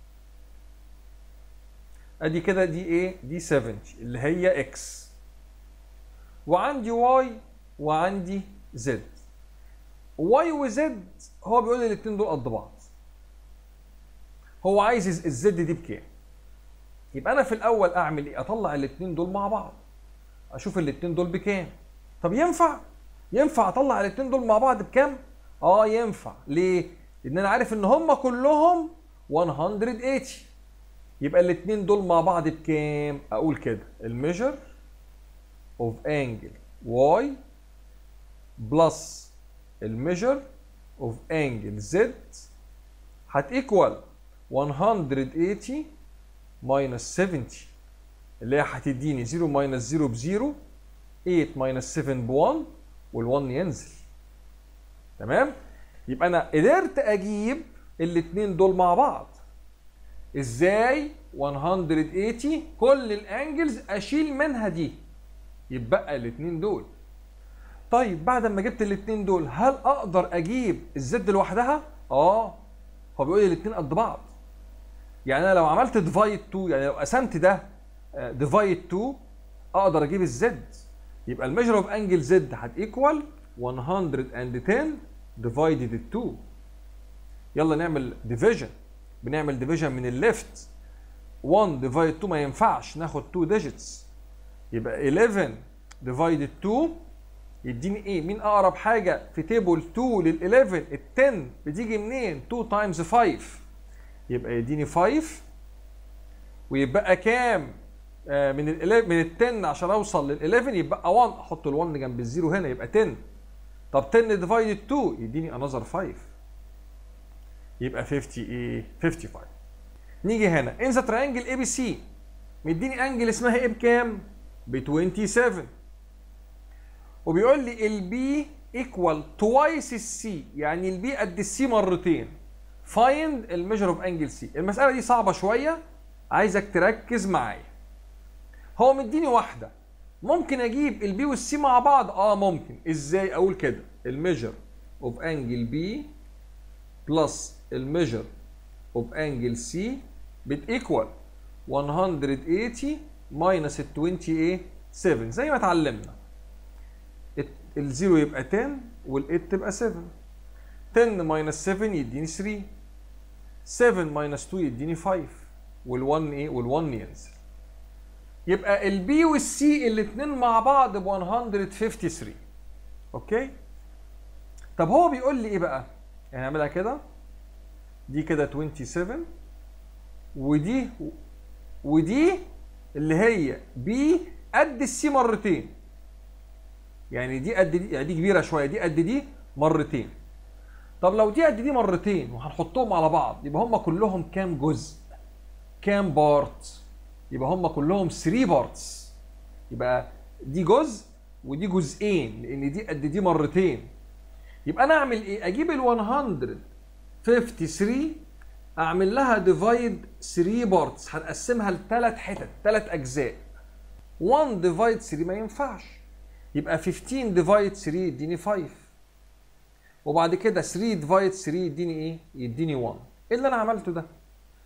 ادي كده دي ايه دي 70 اللي هي اكس وعندي واي وعندي زد واي وزد هو بيقول لي الاثنين دول قد بعض هو عايز الزد دي بكام يبقى انا في الاول اعمل ايه اطلع الاثنين دول مع بعض اشوف الاثنين دول بكام طب ينفع ينفع اطلع الاثنين دول مع بعض بكام اه ينفع ليه لان انا عارف ان هم كلهم 180 يبقى الاثنين دول مع بعض بكام اقول كده الميجر اوف انجل واي بلس الميجر اوف انجل زد هتيكوال 180 ماينس 70 اللي هي هتديني 0 ماينس 0 ب 0 8 ماينس 7 ب 1 وال1 ينزل تمام يبقى انا قدرت اجيب الاثنين دول مع بعض ازاي 180 كل الانجلز اشيل منها دي يبقى الاثنين دول طيب بعد ما جبت الاثنين دول هل اقدر اجيب الزد لوحدها اه هو بيقول لي الاثنين قد بعض يعني انا لو عملت ديفايد 2 يعني لو قسمت ده ديفايد 2 اقدر اجيب الزد يبقى الميجر اوف انجل زد هتيكوال 110 ديفايدد 2 يلا نعمل ديفيجن بنعمل ديفيجن من الليفت 1 ديفايد 2 ما ينفعش ناخد 2 ديجيتس يبقى 11 ديفايدد 2 يديني ايه مين اقرب حاجه في تيبل 2 لل 11 ال 10 بتيجي منين 2 تايمز 5 يبقى يديني 5 ويبقى كام آه من ال من ال 10 عشان اوصل لل 11 يبقى 1 احط ال 1 جنب الزيرو هنا يبقى 10 طب 10 ديفايدد 2 يديني انذر 5 يبقى 50 ايه 55 نيجي هنا ان ذا تريانجل اي بي سي مديني انجل اسمها ايه بكام ب 27 وبيقول لي البي ايكوال توايس السي يعني البي قد السي مرتين فايند الميجر اوف انجل سي المساله دي صعبه شويه عايزك تركز معايا هو مديني واحده ممكن اجيب البي والسي مع بعض اه ممكن ازاي اقول كده الميجر اوف انجل بي بلس الميجر اوف انجل سي بتيكوال 180 ماينس ال 20 ايه 7 زي ما اتعلمنا الزيرو يبقى 10 وال8 تبقى 7 10 ماينس 7 يديني 3 7 ماينس 2 يديني 5 وال1 ايه وال1 ينزل يبقى البي والسي الاثنين مع بعض ب 153 اوكي طب هو بيقول لي ايه بقى يعني نعملها كده دي كده 27 ودي ودي اللي هي بي قد السي مرتين يعني دي قد دي يعني دي كبيره شويه دي قد دي مرتين طب لو دي قد دي مرتين وهنحطهم على بعض يبقى هم كلهم كام جزء كام بارت يبقى هم كلهم 3 بارتس يبقى دي جزء ودي جزئين لان دي قد دي مرتين يبقى انا اعمل ايه اجيب ال 153 اعمل لها ديفايد 3 بارتس هنقسمها لثلاث حتت ثلاث اجزاء 1 ديفايد 3 ما ينفعش يبقى 15 ديفايد 3 يديني 5 وبعد كده 3 ديفايد 3 يديني ايه؟ يديني 1 ايه اللي انا عملته ده؟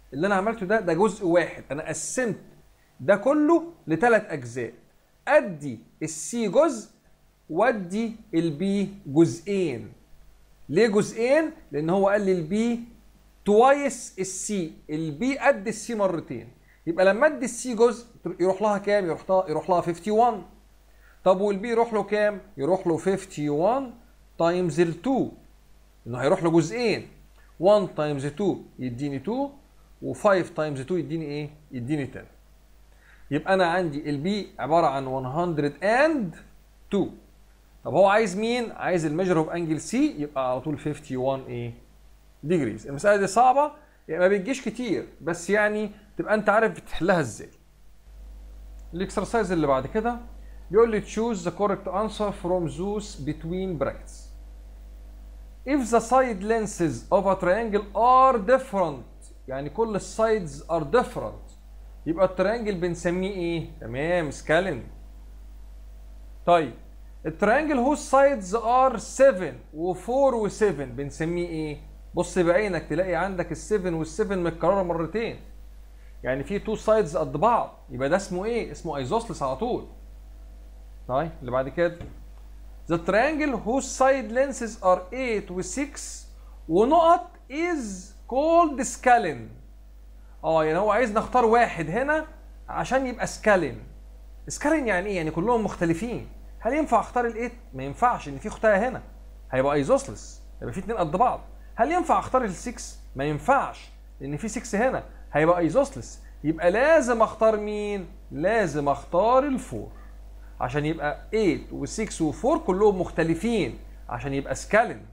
اللي انا عملته ده ده جزء واحد انا قسمت ده كله لثلاث اجزاء ادي السي جزء وادي البي جزئين ليه جزئين لان هو قال لي البي توايس السي البي قد السي مرتين يبقى لما ادي السي جزء يروح لها كام يروح لها يروح لها 51 طب والبي يروح له كام يروح له 51 تايمز ال 2 انه هيروح له جزئين 1 تايمز 2 يديني 2 و5 تايمز 2 يديني ايه يديني 10 يبقى انا عندي البي عباره عن 102 طب هو عايز مين عايز الميجر اوف انجل سي يبقى على طول 51 ايه ديجريز المساله دي صعبه يعني ما بتجيش كتير بس يعني تبقى انت عارف بتحلها ازاي الاكسرسايز اللي بعد كده بيقول لي choose the correct answer from those between brackets if the side lenses of a triangle are different يعني كل السايدز are different يبقى التريانجل بنسميه ايه تمام سكالين طيب التريانجل whose sides are 7 و4 و7 بنسميه ايه بص بعينك تلاقي عندك ال7 وال7 متكرره مرتين يعني في تو سايدز قد بعض يبقى ده اسمه ايه اسمه ايزوسلس على طول طيب اللي بعد كده The triangle whose side lenses are 8 و 6 ونقط is called scalene اه يعني هو عايز نختار واحد هنا عشان يبقى سكالين سكالين يعني ايه يعني كلهم مختلفين هل ينفع اختار الايت ما ينفعش ان في خطايا هنا هيبقى ايزوسلس هيبقى في اتنين قد بعض هل ينفع اختار ال6 ما ينفعش لان في 6 هنا هيبقى ايزوسلس يبقى لازم اختار مين لازم اختار الفور عشان يبقى 8 و6 و4 كلهم مختلفين عشان يبقى سكالين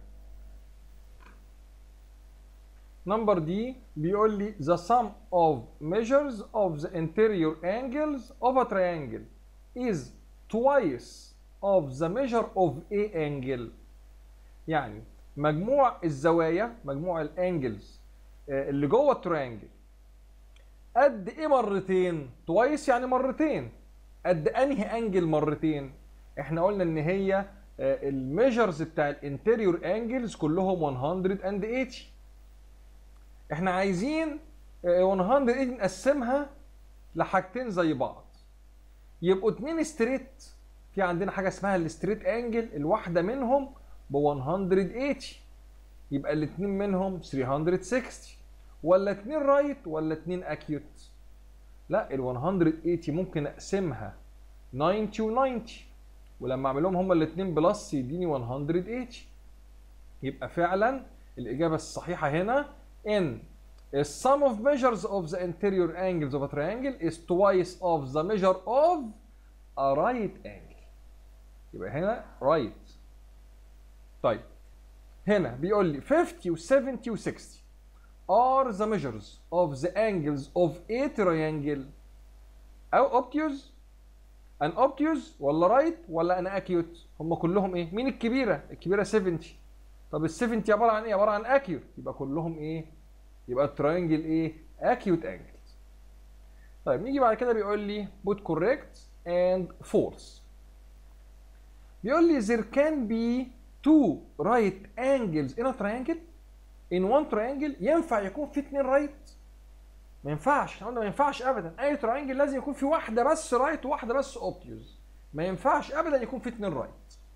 نمبر دي بيقول لي the sum of measures of the interior angles of a triangle is twice of the measure of a angle يعني مجموع الزوايا مجموع الانجلز اللي جوه التريانجل قد ايه مرتين توايس يعني مرتين قد انهي انجل مرتين احنا قلنا ان هي الميجرز بتاع الانتيريور انجلز كلهم 180 احنا عايزين 180 نقسمها لحاجتين زي بعض يبقوا اتنين ستريت في عندنا حاجه اسمها الستريت انجل الواحده منهم ب 180 يبقى الاتنين منهم 360 ولا اتنين رايت ولا اتنين اكيوت لا ال 180 ممكن اقسمها 90 و 90 ولما اعملهم هما الاتنين بلس يديني 180 يبقى فعلا الاجابه الصحيحه هنا ان the sum of measures of the interior angles of a triangle is twice of the measure of a right angle يبقى هنا right طيب هنا بيقول لي 50 و 70 و 60 are the measures of the angles of a triangle او obtuse an obtuse ولا right ولا an acute هم كلهم ايه مين الكبيره الكبيره 70 طب ال 70 عباره عن ايه عباره عن acute يبقى كلهم ايه يبقى التراينجل ايه acute angles طيب نيجي بعد كده بيقول لي put correct and false بيقول لي there can be two right angles in a triangle in one triangle ينفع يكون في اتنين رايت ما ينفعش احنا قلنا ما ينفعش ابدا اي تراينجل لازم يكون في واحده بس رايت وواحده بس اوبتيوز ما ينفعش ابدا يكون في اتنين رايت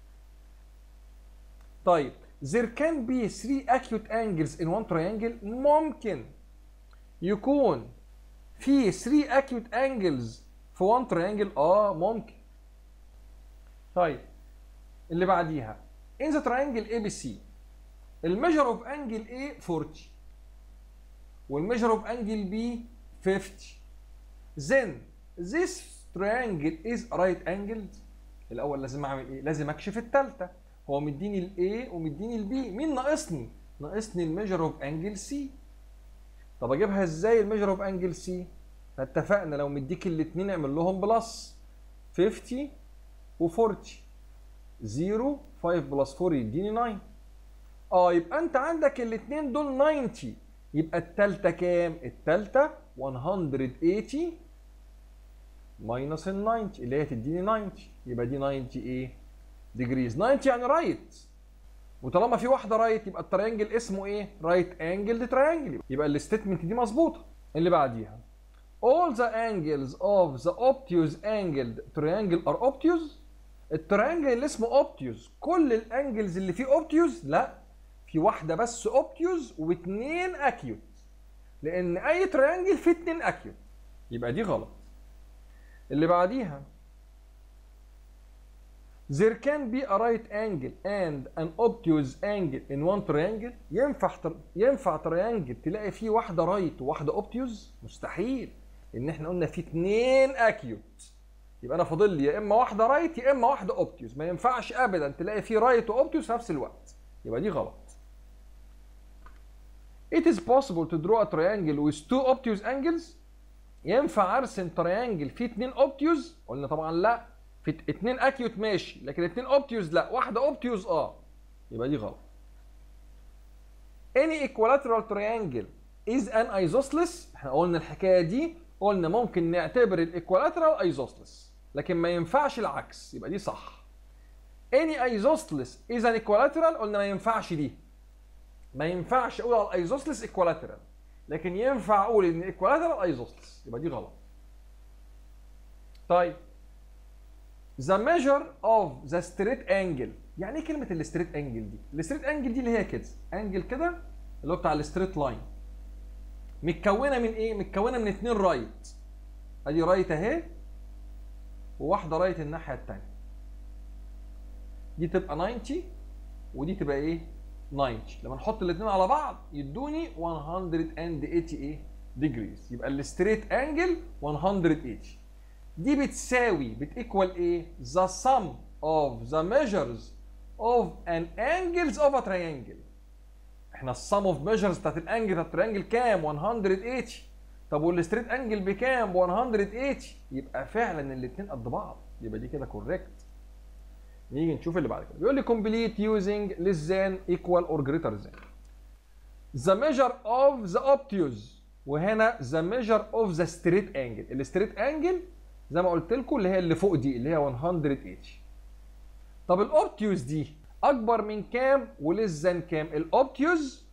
طيب there can be three acute angles in one triangle ممكن يكون في 3 acute angles في one triangle اه ممكن طيب اللي بعديها in the triangle ABC الميجر اوف انجل A 40 والميجر اوف انجل B 50 then this triangle is right angled الاول لازم اعمل ايه لازم اكشف الثالثه هو مديني الاي ومديني البي مين ناقصني ناقصني الميجر اوف انجل سي طب اجيبها ازاي الميجر اوف انجل سي اتفقنا لو مديك الاثنين اعمل لهم بلس 50 و40 0 5 بلس 4 يديني 9 اه يبقى انت عندك الاثنين دول 90 يبقى الثالثه كام الثالثه 180 ماينس ال 90 اللي هي تديني 90 يبقى دي 90 ايه ديجريز 90 يعني رايت وطالما في واحده رايت يبقى التريانجل اسمه ايه رايت انجل تريانجل يبقى الستيتمنت دي مظبوطه اللي بعديها all the angles of the obtuse angled triangle are obtuse التريانجل اللي اسمه obtuse كل الانجلز اللي فيه obtuse لا في واحده بس obtuse واثنين acute لان اي تريانجل فيه اتنين acute يبقى دي غلط اللي بعديها There can be a right angle and an obtuse angle in one triangle ينفع تر... ينفع تريانجل تلاقي فيه واحده رايت وواحده اوبتيوز مستحيل ان احنا قلنا فيه اتنين اكيوت يبقى انا فاضل لي يا اما واحده رايت يا اما واحده اوبتيوز ما ينفعش ابدا تلاقي فيه رايت واوبتيوز في نفس الوقت يبقى دي غلط It is possible to draw a triangle with two obtuse angles ينفع ارسم تريانجل فيه اتنين اوبتيوز قلنا طبعا لا في اتنين اكيوت ماشي لكن اتنين اوبتيوز لا واحده اوبتيوز اه يبقى دي غلط any equilateral triangle is an isosceles احنا قلنا الحكايه دي قلنا ممكن نعتبر الايكوالاترال isosceles لكن ما ينفعش العكس يبقى دي صح any isosceles is an equilateral قلنا ما ينفعش دي ما ينفعش اقول على الايزوسلس ايكوالاترال لكن ينفع اقول ان ايكوالاترال ايزوسلس يبقى دي غلط طيب the measure of the straight angle يعني ايه كلمه الستريت انجل دي الستريت انجل دي اللي هي كده انجل كده اللي هو بتاع الستريت لاين متكونه من ايه متكونه من اتنين رايت ادي رايت اهي وواحده رايت الناحيه الثانيه دي تبقى 90 ودي تبقى ايه 90 لما نحط الاثنين على بعض يدوني 180 ايه ديجريز يبقى الستريت انجل 180 دي بتساوي بتيكوال ايه the sum of the measures of an angles of a triangle احنا السم اوف ميجرز بتاعت الانجل بتاعت التريانجل كام 180 طب والستريت انجل بكام 180 يبقى فعلا الاثنين قد بعض يبقى دي كده كوريكت نيجي نشوف اللي بعد كده بيقول لي complete using less than equal or greater than the measure of the obtuse وهنا the measure of the straight angle الستريت انجل زي ما قلت لكم اللي هي اللي فوق دي اللي هي 180 طب الاوبتيوز دي اكبر من كام وليس ذان كام الاوبتيوز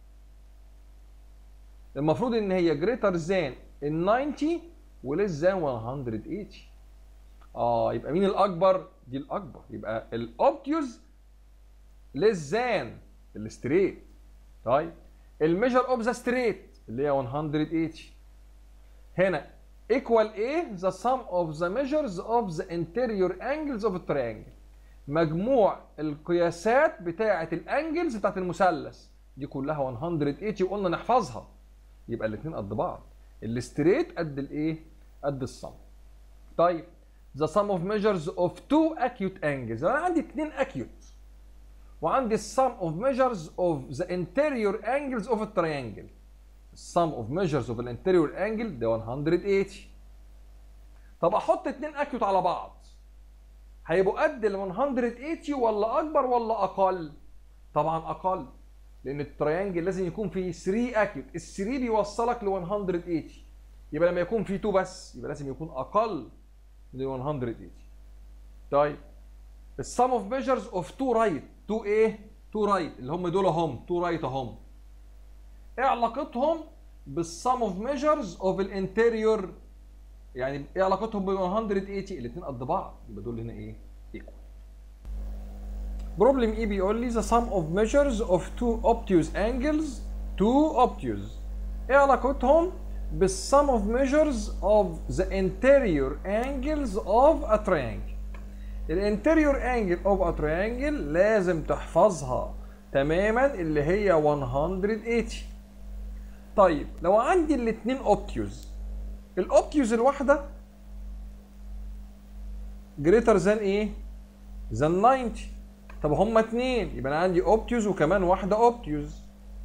المفروض ان هي جريتر ذان ال 90 وليس ذان 180 اه يبقى مين الاكبر دي الاكبر يبقى الاوبتيوز ليس ذان الستريت طيب الميجر اوف ذا ستريت اللي هي 180 هنا equal ايه the sum of the measures of the interior angles of a triangle مجموع القياسات بتاعه الانجلز بتاعه المثلث دي كلها 180 وقلنا نحفظها يبقى الاثنين قد بعض الستريت قد الايه قد الصم طيب the sum of measures of two acute angles انا عندي اثنين acute وعندي sum of measures of the interior angles of a triangle sum of measures of an interior angle ده 180 طب احط اتنين اكيوت على بعض هيبقوا قد ال 180 ولا اكبر ولا اقل طبعا اقل لان التريانجل لازم يكون فيه 3 اكيوت ال 3 بيوصلك ل 180 يبقى لما يكون فيه 2 بس يبقى لازم يكون اقل من 180 طيب السم اوف ميجرز اوف 2 رايت 2 ايه 2 رايت اللي هم دول اهم 2 رايت اهم ايه علاقتهم بالسم اوف ميجرز اوف الانتيريور يعني ايه علاقتهم ب 180 الاثنين قد بعض يبقى دول هنا ايه ايكوال بروبلم اي بيقول لي the sum of measures of two obtuse angles two obtuse ايه علاقتهم بالsum of measures of the interior angles of a triangle الانتيريور انجل اوف ا تريانجل لازم تحفظها تماما اللي هي 180 طيب لو عندي الاثنين اوبتيوز الاوبتيوز الواحده جريتر ذان ايه ذان 90 طب هما اتنين يبقى انا عندي اوبتيوز وكمان واحده اوبتيوز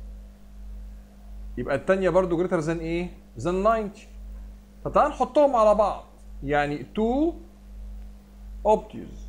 يبقى الثانيه برضو جريتر ذان ايه ذان 90 طب تعال نحطهم على بعض يعني 2 اوبتيوز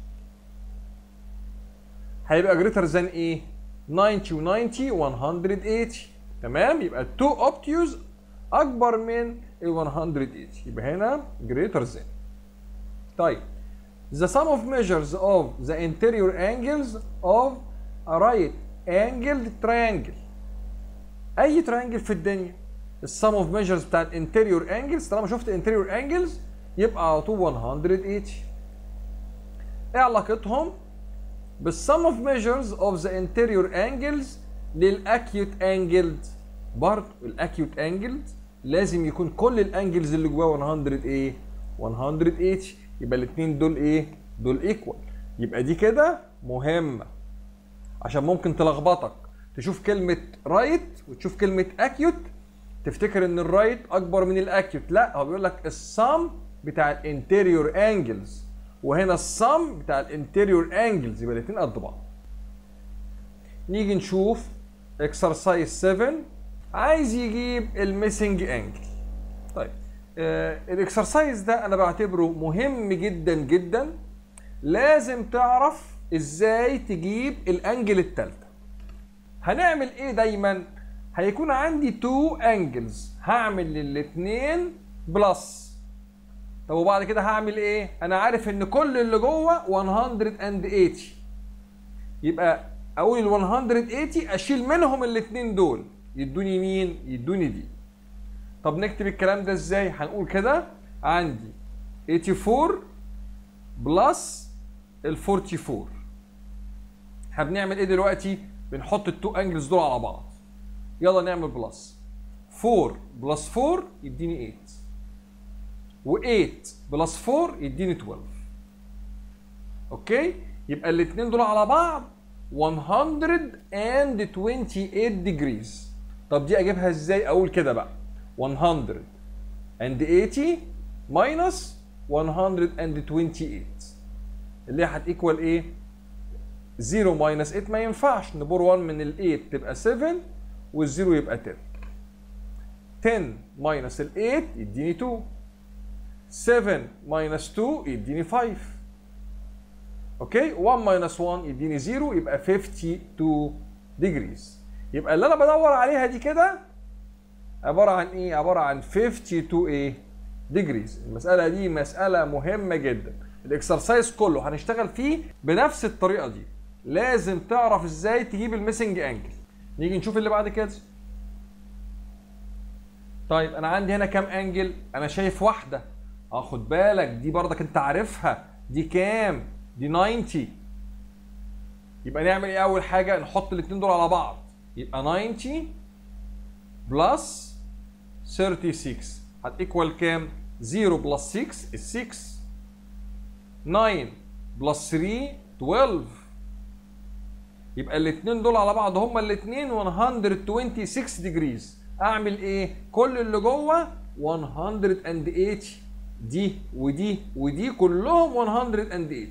هيبقى جريتر ذان ايه 90 و90 180 تمام يبقى 2 اوبتيوز اكبر من ال 180 يبقى هنا greater than طيب the sum of measures of the interior angles of a right angled triangle اي triangle في الدنيا السم اوف ميجرز بتاع الانتيريور انجلز طالما شفت انتيريور انجلز يبقى على طول 180 ايه علاقتهم بالسم اوف ميجرز اوف ذا انتيريور انجلز للاكيوت انجلد برضه الاكيوت انجلد لازم يكون كل الانجلز اللي جواه 100 ايه 180 يبقى الاثنين دول ايه دول ايكوال يبقى دي كده مهمه عشان ممكن تلخبطك تشوف كلمه رايت right وتشوف كلمه اكيوت تفتكر ان الرايت اكبر من الاكيوت لا هو بيقول لك السم بتاع الانتيريور انجلز وهنا السم بتاع الانتيريور انجلز يبقى الاثنين قد بعض نيجي نشوف اكسرسايز 7 عايز يجيب الميسنج انجل طيب آه الاكسرسايز ده انا بعتبره مهم جدا جدا لازم تعرف ازاي تجيب الانجل الثالثه هنعمل ايه دايما هيكون عندي تو انجلز هعمل للاثنين بلس طب وبعد كده هعمل ايه انا عارف ان كل اللي جوه 180 يبقى اقول ال 180 اشيل منهم الاثنين دول يدوني مين يدوني دي طب نكتب الكلام ده ازاي هنقول كده عندي 84 بلس ال 44 احنا بنعمل ايه دلوقتي بنحط التو انجلز دول على بعض يلا نعمل بلس 4 بلس 4 يديني 8 و8 بلس 4 يديني 12 اوكي يبقى الاثنين دول على بعض 128 ديجريز طب دي اجيبها ازاي اقول كده بقى 180 ماينس 128 اللي هي هتيكوال ايه 0 ماينس 8 ما ينفعش نبور 1 من ال 8 تبقى 7 والزيرو يبقى 10 10 ماينس ال 8 يديني 2 7 ماينس 2 يديني 5 اوكي 1 ماينس 1 يديني 0 يبقى 52 ديجريز يبقى اللي انا بدور عليها دي كده عباره عن ايه عباره عن 52 ايه ديجريز المساله دي مساله مهمه جدا الاكسرسايز كله هنشتغل فيه بنفس الطريقه دي لازم تعرف ازاي تجيب الميسنج انجل نيجي نشوف اللي بعد كده طيب انا عندي هنا كام انجل انا شايف واحده اه خد بالك دي برضك انت عارفها دي كام دي 90 يبقى نعمل ايه اول حاجه نحط الاثنين دول على بعض يبقى 90 بلس 36 هتيكوال كام 0 بلس 6 is 6 9 بلس 3 12 يبقى الاثنين دول على بعض هما الاثنين 126 ديجريز اعمل ايه كل اللي جوه 108 دي ودي ودي كلهم 108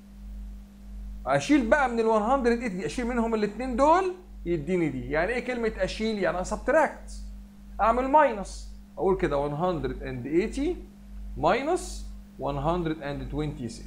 اشيل بقى من ال 108 دي اشيل منهم الاثنين دول يديني دي يعني ايه كلمه اشيل يعني سبتراكت اعمل ماينس اقول كده 180 ماينس 126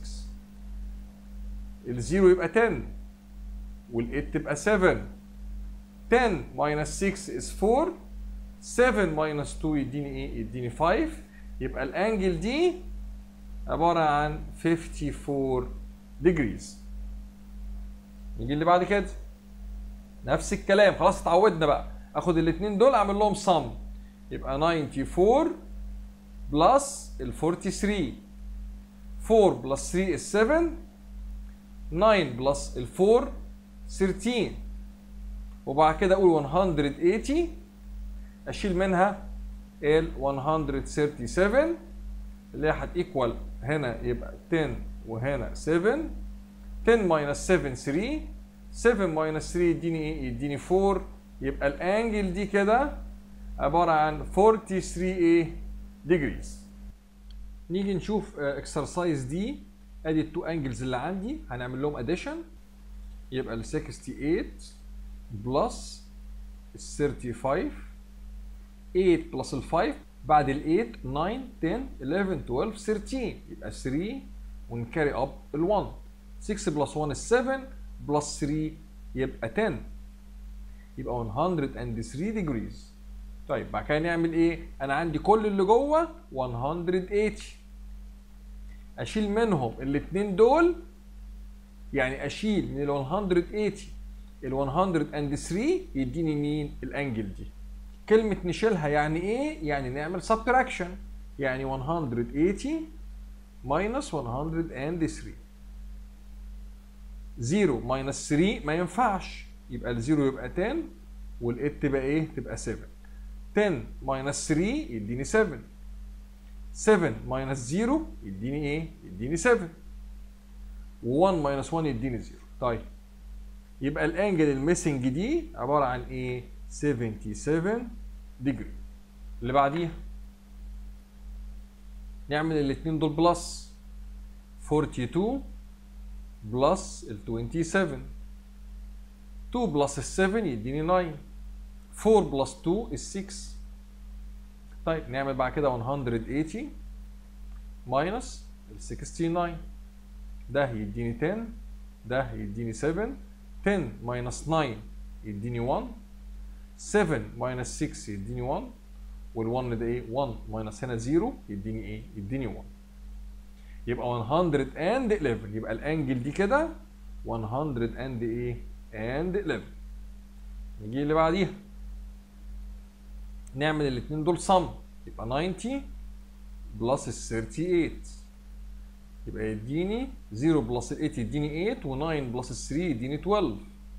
الزيرو يبقى 10 وال8 تبقى 7 10 minus 6 is 4 7 minus 2 يديني ايه؟ يديني 5 يبقى الانجل دي عبارة عن 54 degrees نيجي اللي بعد كده نفس الكلام خلاص اتعودنا بقى اخد الاثنين دول اعمل لهم sum يبقى 94 بلس ال 43 4 بلس 3 is 7 9 بلس ال 4 13 وبعد كده اقول 180 اشيل منها ال 137 اللي هي هتيكوال هنا يبقى 10 وهنا 7 10 ماينس 7 3 7 ماينس 3 يديني ايه؟ يديني 4 يبقى الانجل دي كده عباره عن 43 ايه؟ ديجريز نيجي نشوف اكسرسايز دي ادي التو انجلز اللي عندي هنعمل لهم اديشن يبقى ال 68 بلس ال 35 8 بلس ال 5 بعد ال 8 9 10 11 12 13 يبقى 3 ونكاري اب ال 1 6 بلس 1 is 7 بلس 3 يبقى 10 يبقى 103 degrees طيب بعد كده نعمل ايه؟ انا عندي كل اللي جوه 180 اشيل منهم الاثنين دول يعني اشيل من ال 180 ال 103 يديني مين؟ الانجل دي. كلمة نشيلها يعني ايه؟ يعني نعمل subtraction يعني 180 minus 103 0 minus 3 ما ينفعش يبقى الزيرو يبقى 10 وال8 تبقى ايه؟ تبقى 7 10 minus 3 يديني 7 7 minus 0 يديني ايه؟ يديني 7 و1 minus 1 يديني 0 طيب يبقى الانجل الميسنج دي عباره عن ايه 77 ديجري اللي بعديها نعمل الاثنين دول بلس 42 بلس ال 27 2 بلس ال 7 يديني 9 4 بلس 2 is 6 طيب نعمل بعد كده 180 ماينس ال 69 ده يديني 10 ده يديني 7 10 minus 9 يديني 1 7 minus 6 يديني 1 وال1 ده ايه 1 minus هنا 0 يديني ايه يديني 1 يبقى 111 يبقى الانجل دي كده 100 and ايه and 11 نيجي اللي بعديها نعمل الاثنين دول sum يبقى 90 بلس ال 38 يبقى يديني 0 بلس ال 8 يديني 8 و9 بلس ال 3 يديني 12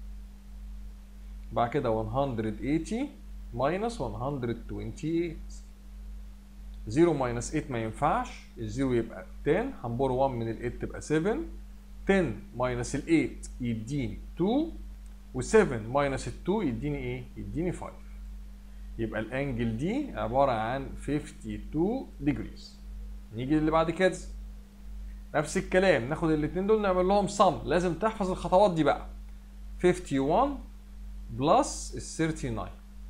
بعد كده 180 ماينس 128 0 ماينس 8 ما ينفعش الزيرو يبقى 10 هنبور 1 من ال 8 تبقى 7 10 ماينس ال 8 يديني 2 و7 ماينس ال 2 يديني ايه؟ يديني 5 يبقى الانجل دي عباره عن 52 ديجريز نيجي للي بعد كده نفس الكلام ناخد الاثنين دول نعمل لهم صم لازم تحفظ الخطوات دي بقى 51 بلس ال 39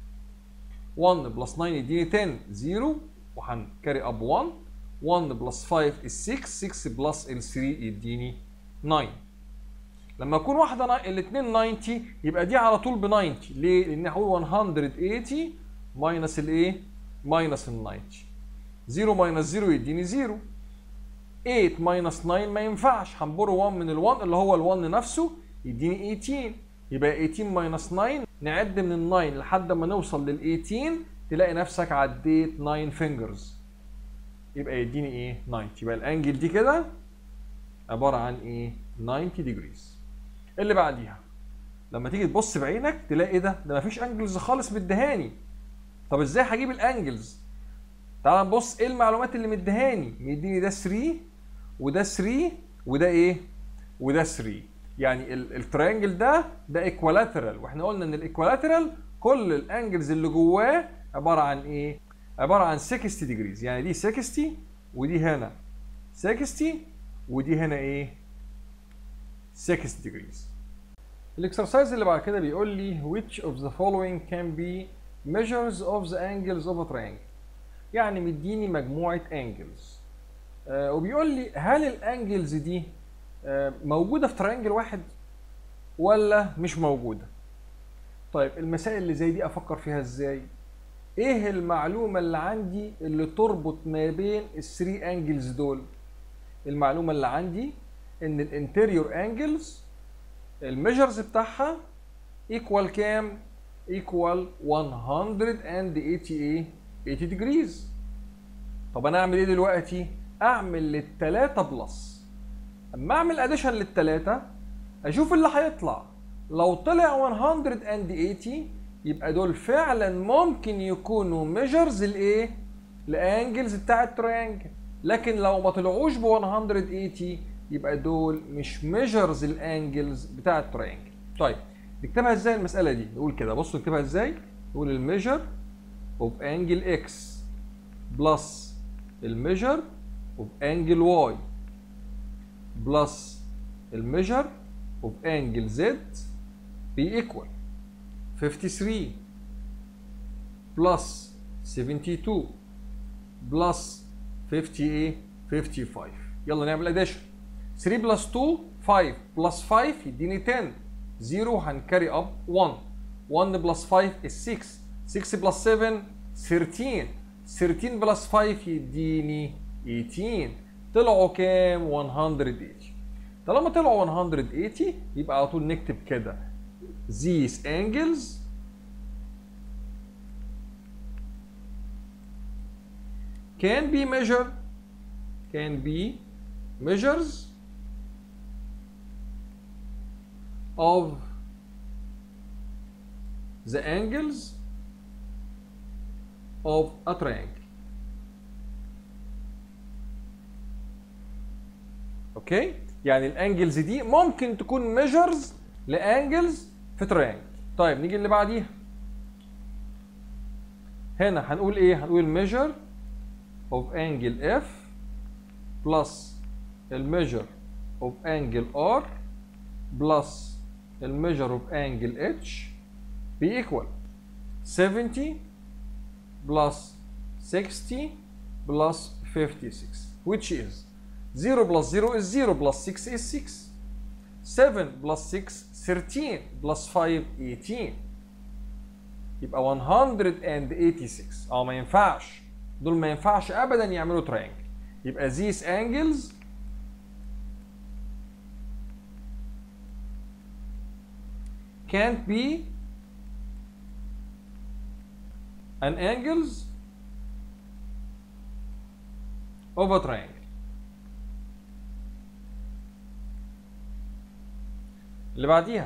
1 بلس 9 يديني 10 0 وهنكاري اب 1 1 بلس 5 is 6 6 بلس ال 3 يديني 9 لما يكون واحده الاثنين 90 يبقى دي على طول ب 90 ليه؟ لان هقول 180 ماينس الايه؟ ماينس ال 90 0 ماينس 0 يديني 0 8 ماينس 9 ما ينفعش هنبرو 1 من ال1 اللي هو ال1 نفسه يديني 18 يبقى 18 ماينس 9 نعد من ال 9 لحد ما نوصل لل 18 تلاقي نفسك عديت 9 فينجرز يبقى يديني ايه 90 يبقى الانجل دي كده عباره عن ايه 90 ديجريز اللي بعديها لما تيجي تبص بعينك تلاقي ايه ده ده مفيش انجلز خالص مدهاني طب ازاي هجيب الانجلز تعال نبص ايه المعلومات اللي مدهاني مديني ده 3 وده 3 وده ايه وده 3 يعني التريانجل ده ده ايكوالاترال واحنا قلنا ان الايكوالاترال كل الانجلز اللي جواه عباره عن ايه عباره عن 60 ديجريز يعني دي 60 ودي هنا 60 ودي هنا ايه 60 ديجريز الاكسرسايز اللي بعد كده بيقول لي which of the following can be measures of the angles of a triangle يعني مديني مجموعه انجلز آه وبيقول لي هل الانجلز دي آه موجوده في ترينجل واحد ولا مش موجوده طيب المسائل اللي زي دي افكر فيها ازاي ايه المعلومه اللي عندي اللي تربط ما بين الثري انجلز دول المعلومه اللي عندي ان الانتيريور انجلز الميجرز بتاعها ايكوال كام ايكوال 180 ايه 80 ديجريز طب انا اعمل ايه دلوقتي اعمل للتلاتة بلس اما اعمل اديشن للتلاتة اشوف اللي هيطلع لو طلع 180 يبقى دول فعلا ممكن يكونوا ميجرز الايه الانجلز بتاع التريانجل لكن لو ما طلعوش ب 180 يبقى دول مش ميجرز الانجلز بتاع التريانجل طيب نكتبها ازاي المساله دي نقول كده بصوا نكتبها ازاي نقول الميجر of angle x plus الميجر of angle y plus الميجر of angle z be equal 53 plus 72 plus 58 55 يلا نعمل اديشن 3 بلس 2 5 بلس 5 يديني 10 0 هنكاري اب 1 1 بلس 5 is 6 6 بلس 7 13 13 بلس 5 يديني 18 طلعوا كام 180 طالما طلعوا 180 يبقى على طول نكتب كده these angles can be measured can be measures of the angles of a triangle اوكي يعني الانجلز دي ممكن تكون ميجرز لانجلز في تريانجل طيب نيجي اللي بعديها هنا هنقول ايه هنقول measure of angle F plus الميجر of angle R plus الميجر of angle H be equal 70 plus 60 plus 56 which is 0 plus 0 is 0 plus 6 is 6 7 plus 6 13 plus 5 18 يبقى 186 اه ما ينفعش دول ما ينفعش ابدا يعملوا ترينجل يبقى these angles can't be an angles of a triangle اللي بعديها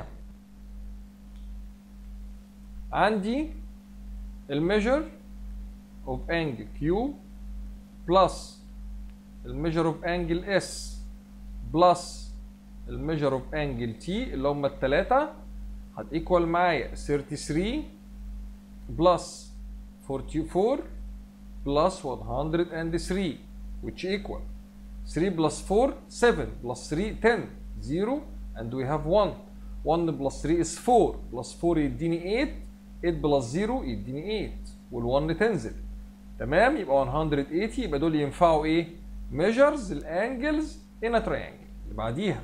عندي الميجر of angle Q plus الميجر of angle S plus الميجر of angle T اللي هم التلاتة هتيكوال معايا 33 plus 44 plus 103 which equal 3 plus 4 7 plus 3 10 0 and we have 1 1 plus 3 is 4 plus 4 يديني 8 8 plus 0 يديني 8 وال1 تنزل تمام يبقى 180 يبقى دول ينفعوا ايه measures الانجلز in a triangle اللي بعديها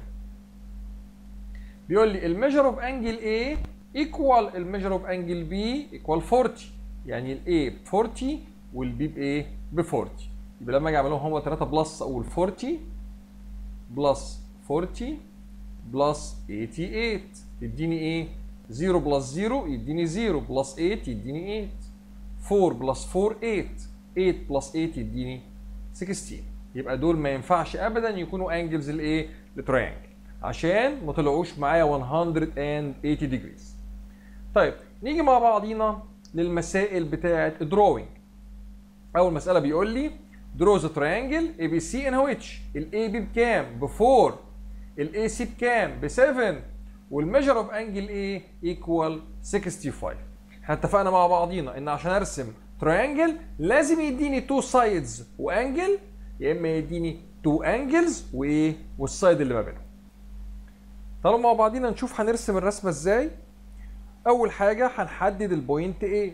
بيقول لي الميجر اوف انجل A equal الميجر اوف انجل B equal 40 يعني ال A ب 40 وال B بايه ب 40 يبقى لما اجي اعملهم هم 3 بلس اقول 40 بلس 40 بلس 88 يديني ايه 0 بلس 0 يديني 0 بلس 8 يديني 8 4 بلس 4 8 8 بلس 8 يديني 16 يبقى دول ما ينفعش ابدا يكونوا انجلز الايه لتريانجل عشان ما طلعوش معايا 180 ديجريز طيب نيجي مع بعضينا للمسائل بتاعه دروينج اول مساله بيقول لي draw the triangle ABC in which ال AB بكام ب 4 ال AC بكام ب 7 والميجر اوف انجل A equal 65 احنا اتفقنا مع بعضينا ان عشان ارسم تريانجل لازم يديني تو سايدز وانجل يا اما يديني تو انجلز وايه والسايد اللي ما بينهم تعالوا مع بعضينا نشوف هنرسم الرسمه ازاي اول حاجه هنحدد البوينت A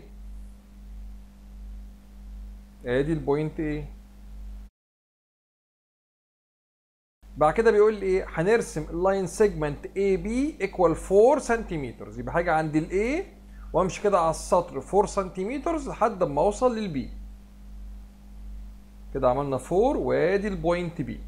ادي البوينت A بعد كده بيقول لي ايه هنرسم اللاين سيجمنت اي بي ايكوال 4 سنتيمتر يبقى حاجه عند الاي وامشي كده على السطر 4 سنتيمتر لحد ما اوصل للبي كده عملنا 4 وادي البوينت بي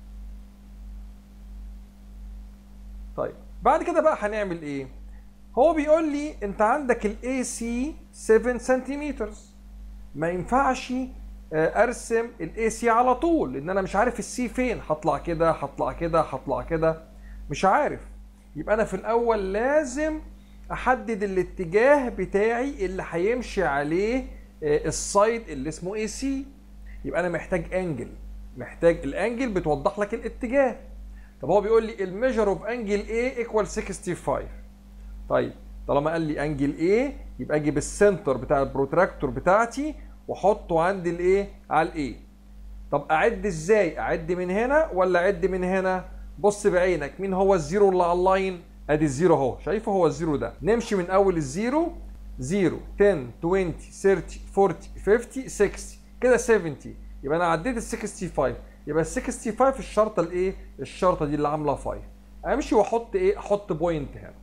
طيب بعد كده بقى هنعمل ايه هو بيقول لي انت عندك الاي سي 7 سنتيمتر ما ينفعش ارسم الاي سي على طول لان انا مش عارف السي فين هطلع كده هطلع كده هطلع كده مش عارف يبقى انا في الاول لازم احدد الاتجاه بتاعي اللي هيمشي عليه السايد اللي اسمه اي سي يبقى انا محتاج انجل محتاج الانجل بتوضح لك الاتجاه طب هو بيقول لي الميجر اوف انجل A ايكوال 65 طيب طالما قال لي انجل A يبقى اجيب السنتر بتاع البروتراكتور بتاعتي واحطه عند الايه على الايه طب اعد ازاي اعد من هنا ولا اعد من هنا بص بعينك مين هو الزيرو اللي على اللاين ادي الزيرو اهو شايفه هو الزيرو ده نمشي من اول الزيرو 0 10 20 30 40 50 60 كده 70 يبقى انا عديت ال 65 يبقى ال 65 في الشرطه الايه الشرطه دي اللي عامله 5 امشي واحط ايه احط بوينت هنا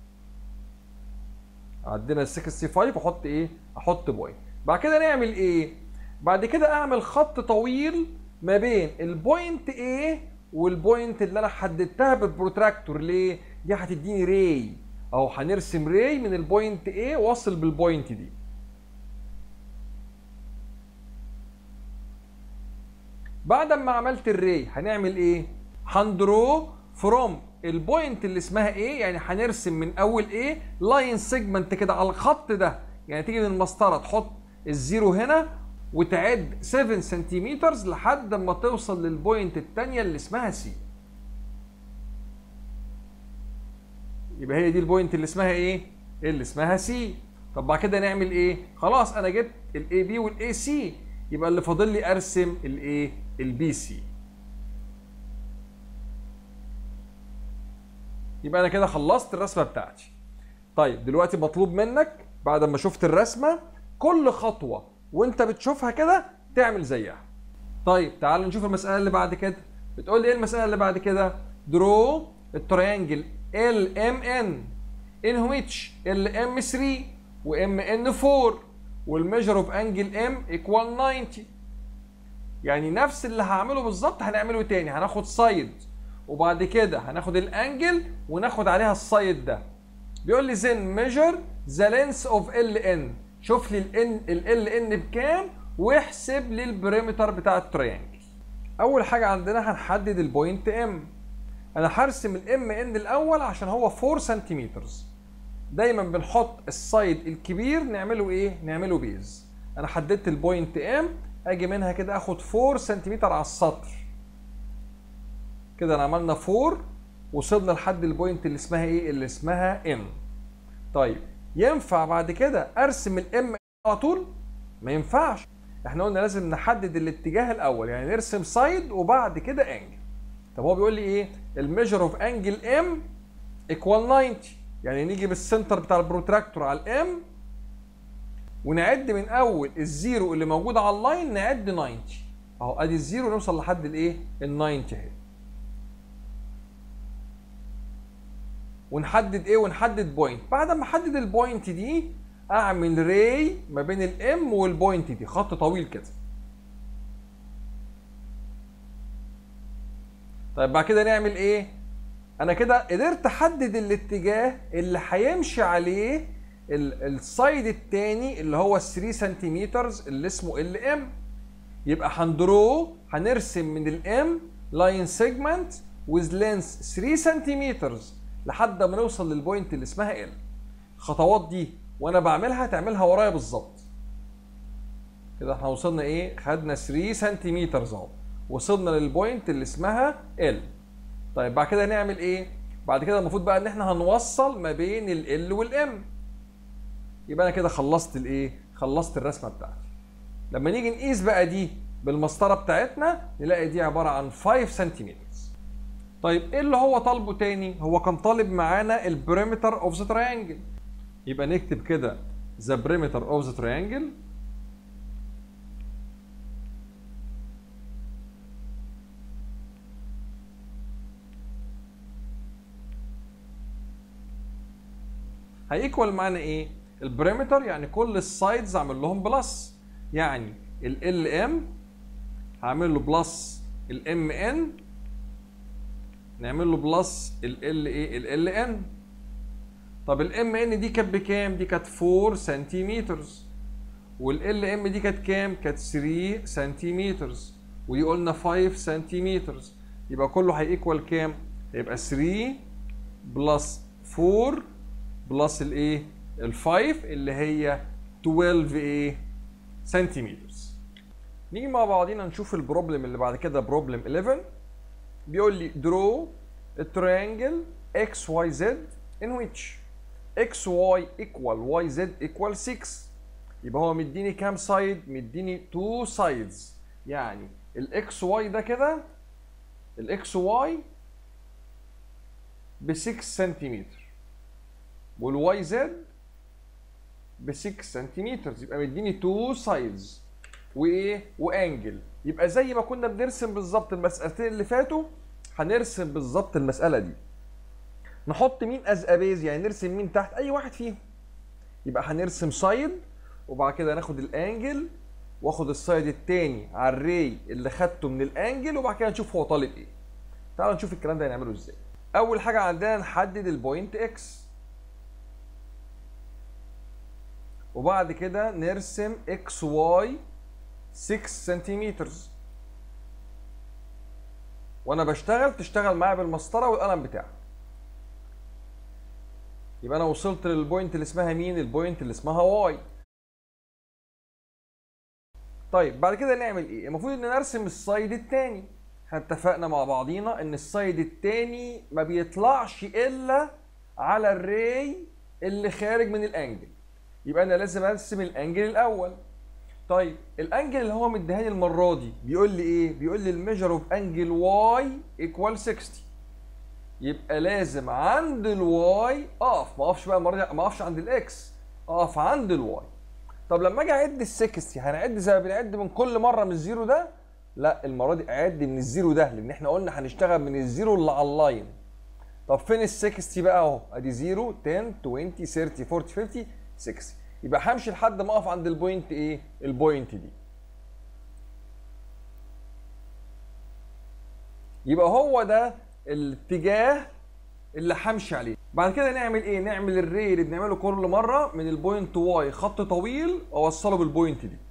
عدينا ال 65 واحط ايه احط بوينت بعد كده نعمل ايه بعد كده اعمل خط طويل ما بين البوينت A والبوينت اللي انا حددتها بالبروتراكتور ليه دي هتديني راي اهو هنرسم راي من البوينت A واصل بالبوينت دي بعد ما عملت الري هنعمل ايه هندرو فروم البوينت اللي اسمها ايه يعني هنرسم من اول ايه لاين سيجمنت كده على الخط ده يعني تيجي من المسطره تحط الزيرو هنا وتعد 7 سنتيمتر لحد ما توصل للبوينت الثانيه اللي اسمها سي يبقى هي دي البوينت اللي اسمها ايه اللي اسمها سي طب بعد كده نعمل ايه خلاص انا جبت الاي بي والاي سي يبقى اللي فاضل لي ارسم الايه البي سي يبقى انا كده خلصت الرسمه بتاعتي طيب دلوقتي مطلوب منك بعد ما شفت الرسمه كل خطوه وانت بتشوفها كده تعمل زيها طيب تعال نشوف المساله اللي بعد كده بتقول لي ايه المساله اللي بعد كده درو التريانجل ال ام ان in which ال ام 3 و ام ان 4 والميجر اوف انجل ام ايكوال 90 يعني نفس اللي هعمله بالظبط هنعمله تاني هناخد سايد وبعد كده هناخد الانجل وناخد عليها السايد ده بيقول لي زين ميجر ذا لينس اوف ال ان شوف لي الان ال ان بكام واحسب لي البريمتر بتاع التريانجل اول حاجه عندنا هنحدد البوينت ام انا هرسم الام ان الاول عشان هو 4 سنتيمتر دايما بنحط السايد الكبير نعمله ايه نعمله بيز انا حددت البوينت ام اجي منها كده اخد 4 سنتيمتر على السطر كده انا عملنا 4 وصلنا لحد البوينت اللي اسمها ايه اللي اسمها ام طيب ينفع بعد كده ارسم الام على طول ما ينفعش احنا قلنا لازم نحدد الاتجاه الاول يعني نرسم سايد وبعد كده انجل طب هو بيقول لي ايه الميجر اوف انجل ام ايكوال 90 يعني نيجي بالسنتر بتاع البروتراكتور على الام ونعد من اول الزيرو اللي موجود على اللاين نعد 90 اهو ادي الزيرو نوصل لحد الايه ال 90 اهي ونحدد ايه ونحدد بوينت بعد ما احدد البوينت دي اعمل ري ما بين الام والبوينت دي خط طويل كده طيب بعد كده نعمل ايه انا كده قدرت احدد الاتجاه اللي هيمشي عليه السايد التاني اللي هو 3 سنتيمتر اللي اسمه ال ام يبقى هندرو هنرسم من الام لاين سيجمنت with length 3 سنتيمتر لحد ما نوصل للبوينت اللي اسمها ال الخطوات دي وانا بعملها تعملها ورايا بالظبط كده احنا وصلنا ايه خدنا 3 سنتيمتر اهو وصلنا للبوينت اللي اسمها ال طيب بعد كده نعمل ايه بعد كده المفروض بقى ان احنا هنوصل ما بين ال والام يبقى انا كده خلصت الايه خلصت الرسمه بتاعتي لما نيجي نقيس بقى دي بالمسطره بتاعتنا نلاقي دي عباره عن 5 سنتيمتر طيب ايه اللي هو طالبه تاني هو كان طالب معانا البريمتر اوف ذا تريانجل يبقى نكتب كده ذا بريمتر اوف ذا تريانجل هيكوال معانا ايه البريمتر يعني كل السايدز اعمل لهم بلس يعني ال ال ام هعمل له بلس الام ان نعمل له بلس ال ال ايه ال ال ان طب الام ان دي كانت بكام دي كانت 4 سنتيمتر والال ام دي كانت كام كانت 3 سنتيمتر ودي قلنا 5 سنتيمتر يبقى كله هيكوال كام هيبقى 3 بلس 4 بلس الايه ال5 اللي هي 12 ايه سنتيمتر نيجي مع بعضينا نشوف البروبلم اللي بعد كده بروبلم 11 بيقول لي draw a triangle xyz in which xy equal yz equal 6 يبقى هو مديني كام سايد مديني 2 سايدز يعني الاكس واي ده كده الاكس واي ب 6 سنتيمتر والواي زد ب 6 سنتيمتر يبقى مديني 2 سايدز وايه وانجل يبقى زي ما كنا بنرسم بالظبط المسألتين اللي فاتوا هنرسم بالظبط المسألة دي نحط مين از ابيز يعني نرسم مين تحت اي واحد فيهم يبقى هنرسم سايد وبعد كده ناخد الانجل واخد السايد التاني على الري اللي خدته من الانجل وبعد كده نشوف هو طالب ايه تعالوا نشوف الكلام ده هنعمله ازاي اول حاجه عندنا نحدد البوينت اكس وبعد كده نرسم اكس واي 6 سنتيمتر وانا بشتغل تشتغل معايا بالمسطره والقلم بتاعك يبقى انا وصلت للبوينت اللي اسمها مين البوينت اللي اسمها واي طيب بعد كده نعمل ايه المفروض ان نرسم السايد التاني احنا اتفقنا مع بعضينا ان السايد التاني ما بيطلعش الا على الري اللي خارج من الانجل يبقى انا لازم ارسم الانجل الاول طيب الانجل اللي هو مديهاني المره دي بيقول لي ايه بيقول لي الميجر اوف انجل واي ايكوال 60 يبقى لازم عند الواي اقف ما اقفش بقى المره دي ما اقفش عند الاكس اقف عند الواي طب لما اجي اعد ال 60 هنعد زي ما بنعد من كل مره من الزيرو ده لا المره دي اعد من الزيرو ده لان احنا قلنا هنشتغل من الزيرو اللي على اللاين طب فين ال 60 بقى اهو ادي 0 10 20 30 40 50 60 يبقى همشي لحد ما اقف عند البوينت ايه البوينت دي يبقى هو ده الاتجاه اللي همشي عليه بعد كده نعمل ايه نعمل الري اللي بنعمله كل مره من البوينت واي خط طويل واوصله بالبوينت دي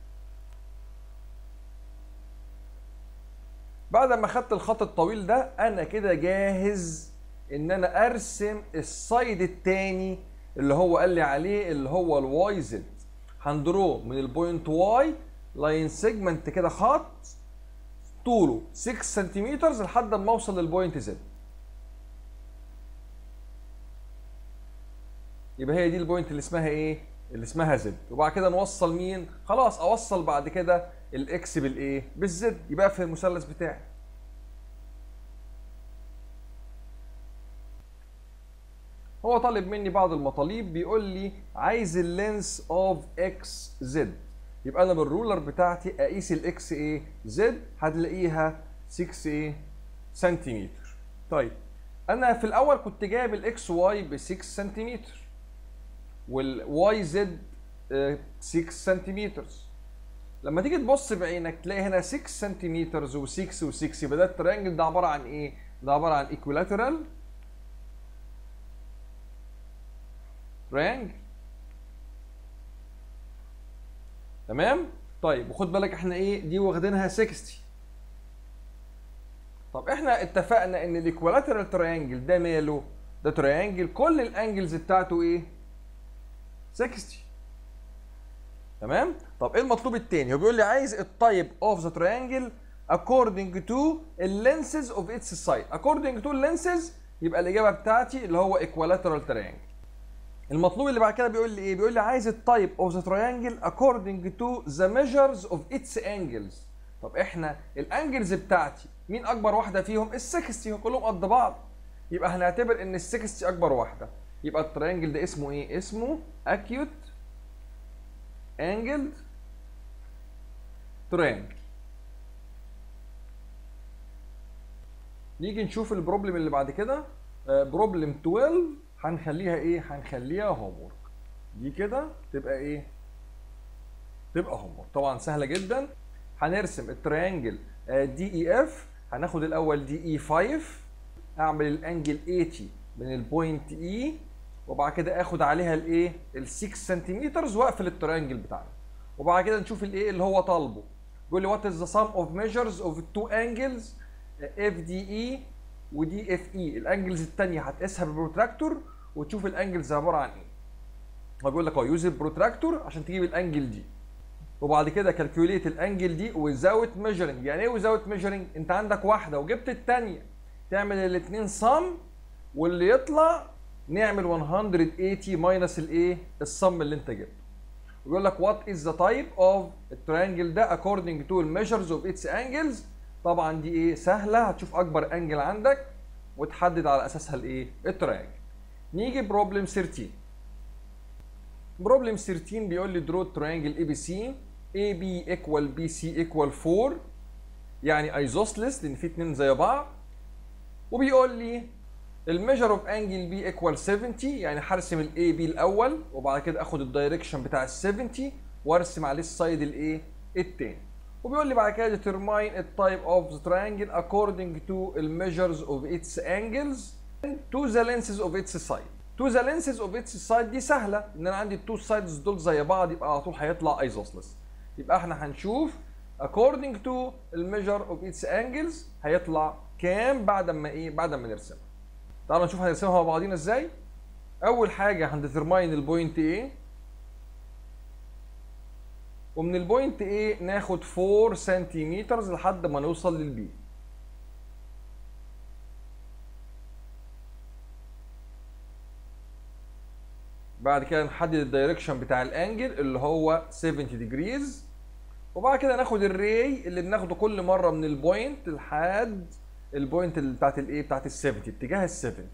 بعد ما خدت الخط الطويل ده انا كده جاهز ان انا ارسم السايد التاني اللي هو قال لي عليه اللي هو الواي زد هندرو من البوينت واي لاين سيجمنت كده خط طوله 6 سنتيمتر لحد ما اوصل للبوينت زد يبقى هي دي البوينت اللي اسمها ايه اللي اسمها زد وبعد كده نوصل مين خلاص اوصل بعد كده الاكس بالايه بالزد يبقى في المثلث بتاعي هو طالب مني بعض المطالب بيقول لي عايز اللينس اوف اكس زد يبقى انا بالرولر بتاعتي اقيس الاكس ايه زد هتلاقيها 6 ايه سنتيمتر طيب انا في الاول كنت جايب الاكس واي ب 6 سنتيمتر والواي زد 6 سنتيمتر لما تيجي تبص بعينك تلاقي هنا 6 سنتيمتر و6 و6 يبقى ده التريانجل ده عباره عن ايه؟ ده عباره عن ايكولاترال تريانجل تمام؟ طيب وخد بالك احنا ايه دي واخدينها 60 طب احنا اتفقنا ان الايكولاترال تريانجل ده ماله؟ ده تريانجل كل الانجلز بتاعته ايه؟ 60 تمام طب ايه المطلوب التاني هو بيقول لي عايز التايب اوف ذا تريانجل according to lenses of its side according to lenses يبقى الاجابه بتاعتي اللي هو equilateral triangle المطلوب اللي بعد كده بيقول لي ايه بيقول لي عايز التايب اوف ذا تريانجل according to the measures of its angles طب احنا الانجلز بتاعتي مين اكبر واحده فيهم ال 60 كلهم قد بعض يبقى هنعتبر ان ال 60 اكبر واحده يبقى التريانجل ده اسمه ايه اسمه acute angled triangle نيجي نشوف البروبلم اللي بعد كده بروبلم 12 هنخليها ايه هنخليها هوم ورك دي كده تبقى ايه تبقى هوم ورك طبعا سهله جدا هنرسم التريانجل دي اي اف هناخد الاول دي اي 5 اعمل الانجل 80 من البوينت اي وبعد كده اخد عليها الايه ال 6 سنتيمتر واقفل التريانجل بتاعنا وبعد كده نشوف الايه اللي هو طالبه بيقول لي وات از ذا سم اوف ميجرز اوف تو انجلز اف دي اي ودي اف اي الانجلز الثانيه هتقيسها بالبروتراكتور وتشوف الانجلز عباره عن ايه هو بيقول لك اه يوز البروتراكتور عشان تجيب الانجل دي وبعد كده كالكوليت الانجل دي وزاوت ميجرنج يعني ايه وزاوت ميجرنج انت عندك واحده وجبت الثانيه تعمل الاثنين صم واللي يطلع نعمل 180 ماينس الايه الصم اللي انت جبته ويقول لك وات از ذا تايب اوف التريانجل ده according to الميجرز اوف اتس انجلز طبعا دي ايه سهله هتشوف اكبر انجل عندك وتحدد على اساسها الايه التريانجل نيجي بروبلم 13 بروبلم 13 بيقول لي درو تريانجل اي بي سي اي بي ايكوال بي سي ايكوال 4 يعني ايزوسلس لان في اتنين زي بعض وبيقول لي الميجر اوف انجل بي ايكوال 70 يعني هرسم الاي بي الاول وبعد كده اخد الدايركشن بتاع ال 70 وارسم عليه السايد الايه التاني وبيقول لي بعد كده determine التايب اوف ذا triangle according to the measures of its angles to the lenses of its side to the lenses of its side دي سهله ان انا عندي التو سايدز دول زي بعض يبقى على طول هيطلع ايزوسلس يبقى احنا هنشوف according to the measure of its angles هيطلع كام بعد ما ايه بعد ما نرسمها تعالوا نشوف هنرسمها مع بعضينا ازاي اول حاجه هنديترماين البوينت A ومن البوينت A ناخد 4 سنتيمتر لحد ما نوصل للبي بعد كده نحدد الدايركشن بتاع الانجل اللي هو 70 ديجريز وبعد كده ناخد الري اللي بناخده كل مره من البوينت لحد البوينت اللي بتاعت الايه بتاعت ال 70 اتجاه ال 70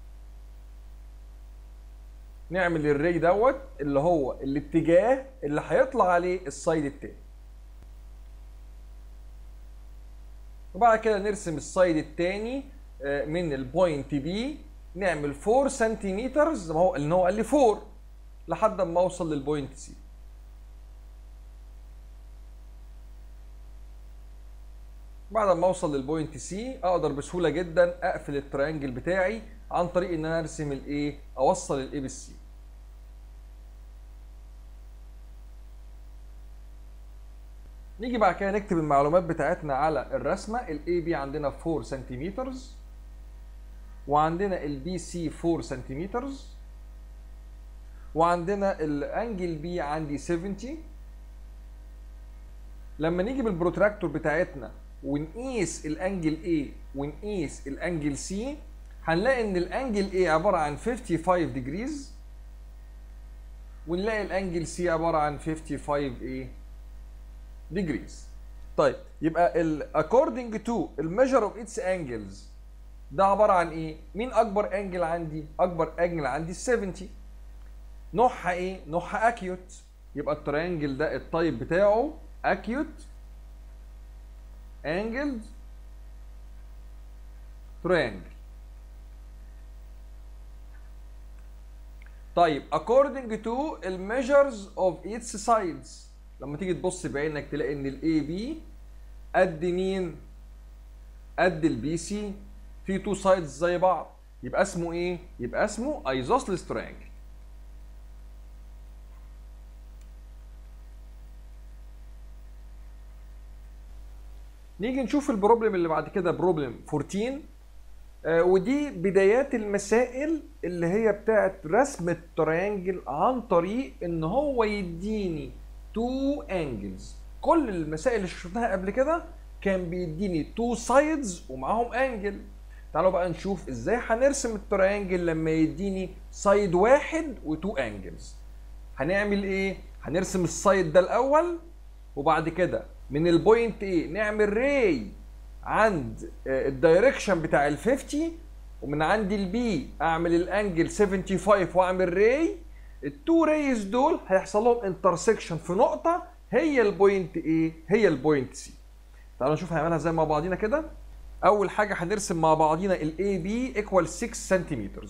نعمل الري دوت اللي هو الاتجاه اللي هيطلع عليه السايد التاني وبعد كده نرسم السايد التاني آه، من البوينت بي نعمل 4 سنتيمتر زي ما هو اللي هو قال لي 4 لحد ما اوصل للبوينت سي بعد ما اوصل للبوينت سي اقدر بسهوله جدا اقفل التريانجل بتاعي عن طريق ان انا ارسم الايه اوصل الاي بالسي نيجي بعد كده نكتب المعلومات بتاعتنا على الرسمه الاي بي عندنا 4 سنتيمتر وعندنا البي سي 4 سنتيمتر وعندنا الانجل بي عندي 70 لما نيجي بالبروتراكتور بتاعتنا ونقيس الانجل A ونقيس الانجل C هنلاقي ان الانجل A عباره عن 55 ديجريز ونلاقي الانجل C عباره عن 55 ايه ديجريز طيب يبقى ال according to الميجر اوف its angles ده عباره عن ايه مين اكبر انجل عندي اكبر انجل عندي 70 نوعها ايه نوعها اكيوت يبقى التريانجل ده الطيب بتاعه اكيوت angled triangle طيب according to ال measures of its sides لما تيجي تبص بعينك تلاقي ان ال AB قد مين؟ قد ال BC في تو سايدز زي بعض يبقى اسمه ايه؟ يبقى اسمه isosceles triangle نيجي نشوف البروبلم اللي بعد كده بروبلم 14 آه ودي بدايات المسائل اللي هي بتاعت رسم التريانجل عن طريق ان هو يديني تو انجلز كل المسائل اللي شفناها قبل كده كان بيديني تو سايدز ومعاهم انجل تعالوا بقى نشوف ازاي هنرسم التريانجل لما يديني سايد واحد وتو انجلز هنعمل ايه هنرسم السايد ده الاول وبعد كده من البوينت A نعمل ري عند الدايركشن بتاع ال 50 ومن عند البي اعمل الانجل 75 واعمل ري التو ريز دول هيحصل لهم انترسكشن في نقطه هي البوينت A هي البوينت C تعالوا نشوف هنعملها ازاي مع بعضينا كده اول حاجه هنرسم مع بعضينا ال AB ايكوال 6 سنتيمتر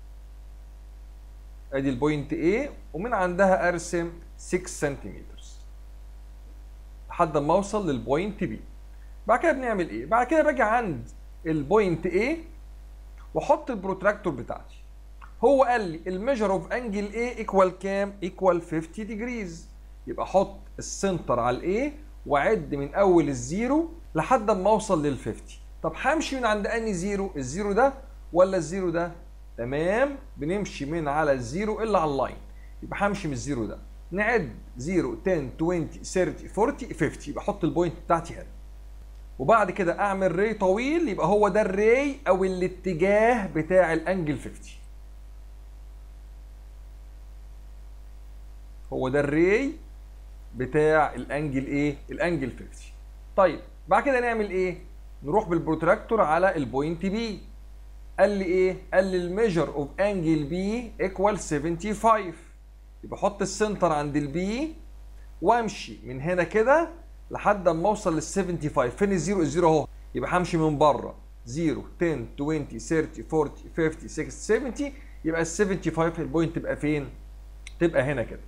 ادي البوينت A ومن عندها ارسم 6 سنتيمتر لحد ما اوصل للبوينت بي بعد كده بنعمل ايه بعد كده باجي عند البوينت A واحط البروتراكتور بتاعتي هو قال لي الميجر اوف انجل A ايكوال كام ايكوال 50 ديجريز يبقى احط السنتر على الاي واعد من اول الزيرو لحد ما اوصل لل 50 طب همشي من عند انهي زيرو الزيرو ده ولا الزيرو ده تمام بنمشي من على الزيرو الا على اللاين يبقى همشي من الزيرو ده نعد 0 10 20 30 40 50 يبقى احط البوينت بتاعتي هنا وبعد كده اعمل ري طويل يبقى هو ده الري او الاتجاه بتاع الانجل 50 هو ده الري بتاع الانجل ايه الانجل 50 طيب بعد كده نعمل ايه نروح بالبروتراكتور على البوينت بي قال لي ايه قال لي الميجر اوف انجل بي ايكوال 75 يبقى احط السنتر عند البي وامشي من هنا كده لحد اما اوصل لل 75 فين الزيرو الزيرو اهو يبقى همشي من بره 0 10 20 30 40 50 60 70 يبقى ال 75 البوينت تبقى فين؟ تبقى هنا كده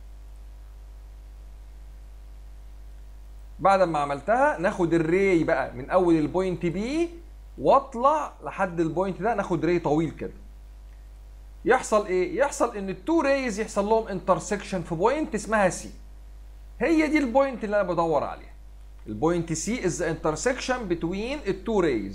بعد ما عملتها ناخد الري بقى من اول البوينت بي واطلع لحد البوينت ده ناخد ري طويل كده يحصل ايه يحصل ان التو ريز يحصل لهم انترسكشن في بوينت اسمها سي هي دي البوينت اللي انا بدور عليها البوينت سي از انترسكشن بتوين التو ريز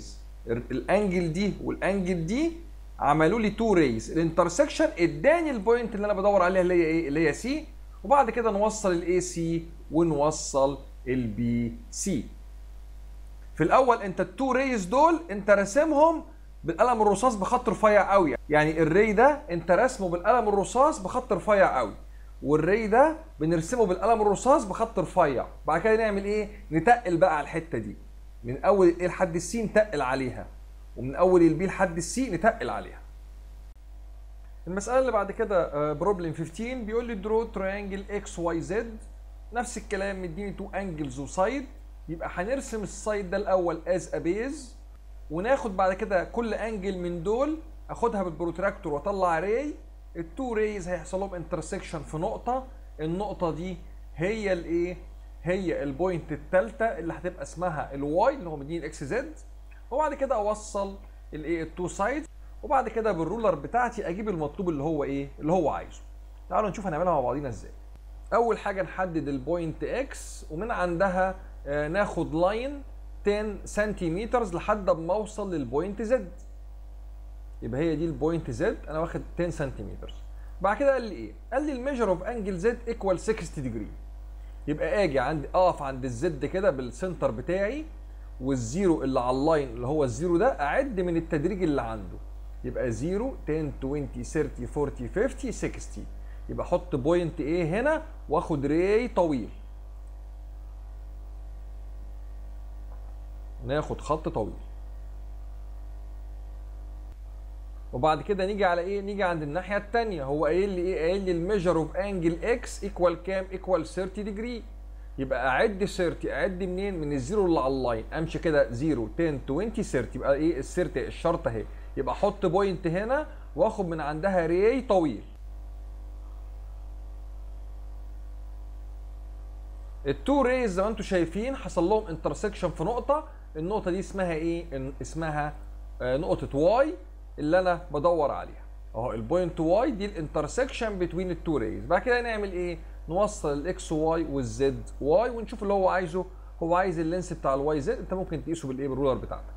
الانجل دي والانجل دي عملوا لي تو ريز الانترسكشن اداني البوينت اللي انا بدور عليها اللي هي ايه اللي هي سي وبعد كده نوصل الاي سي ونوصل البي سي في الاول انت التو ريز دول انت راسمهم بالقلم الرصاص بخط رفيع قوي يعني الري ده انت رسمه بالقلم الرصاص بخط رفيع قوي والري ده بنرسمه بالقلم الرصاص بخط رفيع بعد كده نعمل ايه نتقل بقى على الحته دي من اول الايه لحد السي نتقل عليها ومن اول البي لحد السي نتقل عليها المساله اللي بعد كده بروبلم 15 بيقول لي درو تريانجل اكس واي زد نفس الكلام مديني تو انجلز وسايد يبقى هنرسم السايد ده الاول از ا بيز وناخد بعد كده كل انجل من دول اخدها بالبروتراكتور واطلع ري التو ريز هيحصل لهم انترسكشن في نقطه النقطه دي هي الايه هي البوينت الثالثه اللي هتبقى اسمها الواي اللي هو مديني الاكس زد وبعد كده اوصل الايه التو سايد وبعد كده بالرولر بتاعتي اجيب المطلوب اللي هو ايه اللي هو عايزه تعالوا نشوف هنعملها مع بعضينا ازاي اول حاجه نحدد البوينت اكس ومن عندها آه ناخد لاين 10 سنتيمتر لحد ما اوصل للبوينت زد يبقى هي دي البوينت زد انا واخد 10 سنتيمتر بعد كده قال لي ايه قال لي الميجر اوف انجل زد ايكوال 60 ديجري يبقى اجي عند اقف عند الزد كده بالسنتر بتاعي والزيرو اللي على اللاين اللي هو الزيرو ده اعد من التدريج اللي عنده يبقى 0 10 20 30 40 50 60 يبقى احط بوينت ايه هنا واخد ري طويل ناخد خط طويل وبعد كده نيجي على ايه نيجي عند الناحيه الثانيه هو قايل لي ايه قايل لي الميجر اوف انجل اكس ايكوال كام ايكوال 30 ديجري يبقى اعد 30 اعد منين من الزيرو اللي على اللاين امشي كده 0 10 20 30 يبقى ايه ال 30 الشرطه اهي يبقى احط بوينت هنا واخد من عندها ري طويل التو ريز زي ما انتم شايفين حصل لهم انترسكشن في نقطه النقطه دي اسمها ايه اسمها آه نقطه واي اللي انا بدور عليها اهو البوينت واي دي الانترسكشن بتوين التو ريز بعد كده نعمل ايه نوصل الاكس واي والزد واي ونشوف اللي هو عايزه هو عايز اللينس بتاع الواي زد انت ممكن تقيسه بالايه بالرولر بتاعتك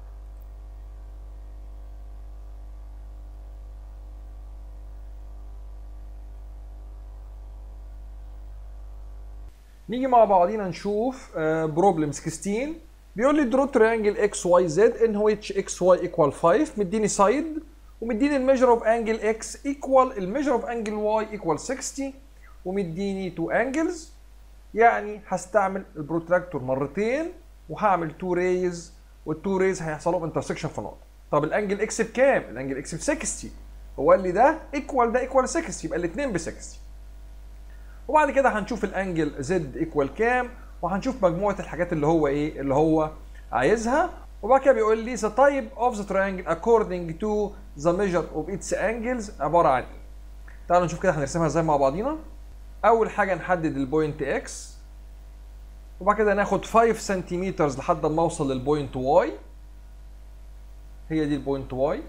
نيجي مع بعضينا نشوف بروبلم 16 بيقول لي درو تريانجل اكس واي زد ان which اكس واي ايكوال 5 مديني سايد ومديني الميجر اوف انجل اكس ايكوال الميجر اوف انجل واي ايكوال 60 ومديني تو انجلز يعني هستعمل البروتراكتور مرتين وهعمل تو ريز والتو ريز هيحصل لهم انترسكشن في نقطه طب الانجل اكس بكام؟ الانجل اكس ب 60 هو قال لي ده ايكوال ده ايكوال 60 يبقى الاثنين ب 60 وبعد كده هنشوف الانجل زد ايكوال كام وهنشوف مجموعه الحاجات اللي هو ايه اللي هو عايزها وبعد كده بيقول لي the type of the triangle according to the measure of its angles عباره عن ايه تعالوا نشوف كده هنرسمها ازاي مع بعضينا اول حاجه نحدد البوينت اكس وبعد كده ناخد 5 سنتيمتر لحد ما اوصل للبوينت واي هي دي البوينت واي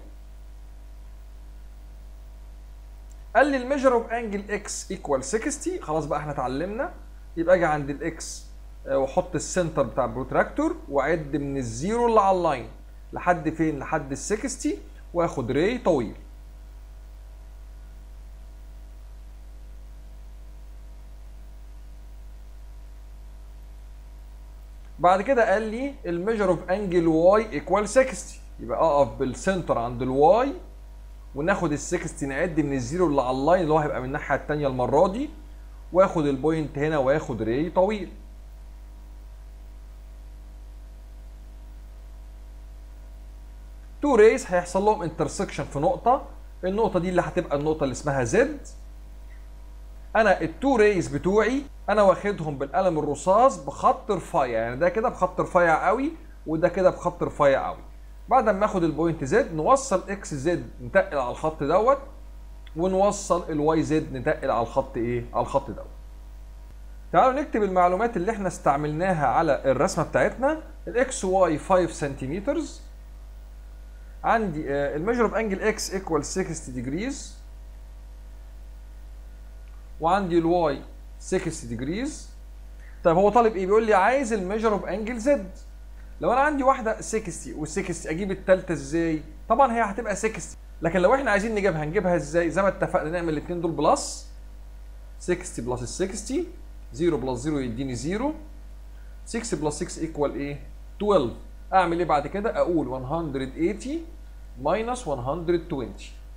قال لي الميجر اوف انجل اكس ايكوال 60 خلاص بقى احنا اتعلمنا يبقى اجي عند الاكس واحط السنتر بتاع البروتراكتور واعد من الزيرو اللي على اللاين لحد فين لحد ال 60 واخد ري طويل بعد كده قال لي الميجر اوف انجل واي ايكوال 60 يبقى اقف بالسنتر عند الواي وناخد ال 60 نعد من الزيرو اللي على اللاين اللي هو هيبقى من الناحيه الثانيه المره دي واخد البوينت هنا واخد ري طويل تو ريز هيحصل لهم انترسكشن في نقطه النقطه دي اللي هتبقى النقطه اللي اسمها زد انا التو ريز بتوعي انا واخدهم بالقلم الرصاص بخط رفيع يعني ده كده بخط رفيع قوي وده كده بخط رفيع قوي بعد ما اخد البوينت زد نوصل اكس زد نتقل على الخط دوت ونوصل الواي زد نتقل على الخط ايه على الخط دوت تعالوا نكتب المعلومات اللي احنا استعملناها على الرسمه بتاعتنا الاكس واي 5 سنتيمتر عندي الميجر اوف انجل اكس ايكوال 60 ديجريز وعندي الواي 60 ديجريز طيب هو طالب ايه بيقول لي عايز الميجر اوف انجل زد لو انا عندي واحده 60 وال60 اجيب الثالثه ازاي طبعا هي هتبقى 60 لكن لو احنا عايزين نجيبها نجيبها ازاي زي ما اتفقنا نعمل الاثنين دول بلس 60 بلس ال 60 0 بلس 0 يديني 0 6 بلس 6 ايكوال ايه 12 اعمل ايه بعد كده اقول 180 ماينس 120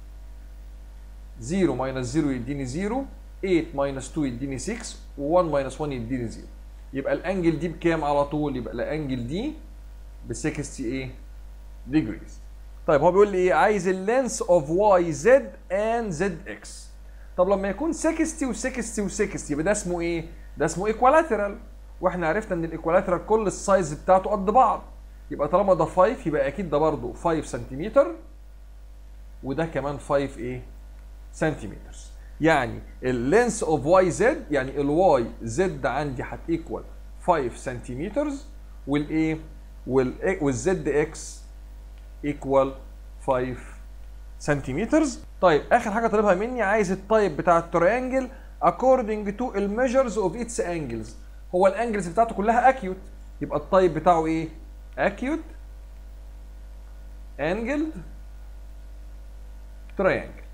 0 ماينس 0 يديني 0 8 ماينس 2 يديني 6 و1 ماينس 1 يديني 0 يبقى الانجل دي بكام على طول يبقى الانجل دي ب 60 ايه ديجريز طيب هو بيقول لي ايه عايز اللينس اوف واي زد اند زد اكس طب لما يكون 60 و60 و60 يبقى ده اسمه ايه ده اسمه ايكوالاترال واحنا عرفنا ان الايكوالاترال كل السايز بتاعته قد بعض يبقى طالما ده 5 يبقى اكيد ده برضه 5 سنتيمتر وده كمان 5 ايه سنتيمتر يعني اللينس اوف واي زد يعني الواي زد عندي هتيكوال 5 سنتيمتر والايه والزد اكس ايكوال 5 سنتيمتر طيب اخر حاجه طالبها مني عايز التايب بتاع التريانجل according to الميجرز اوف its angles هو الانجلز بتاعته كلها اكيوت يبقى التايب بتاعه ايه acute angled triangle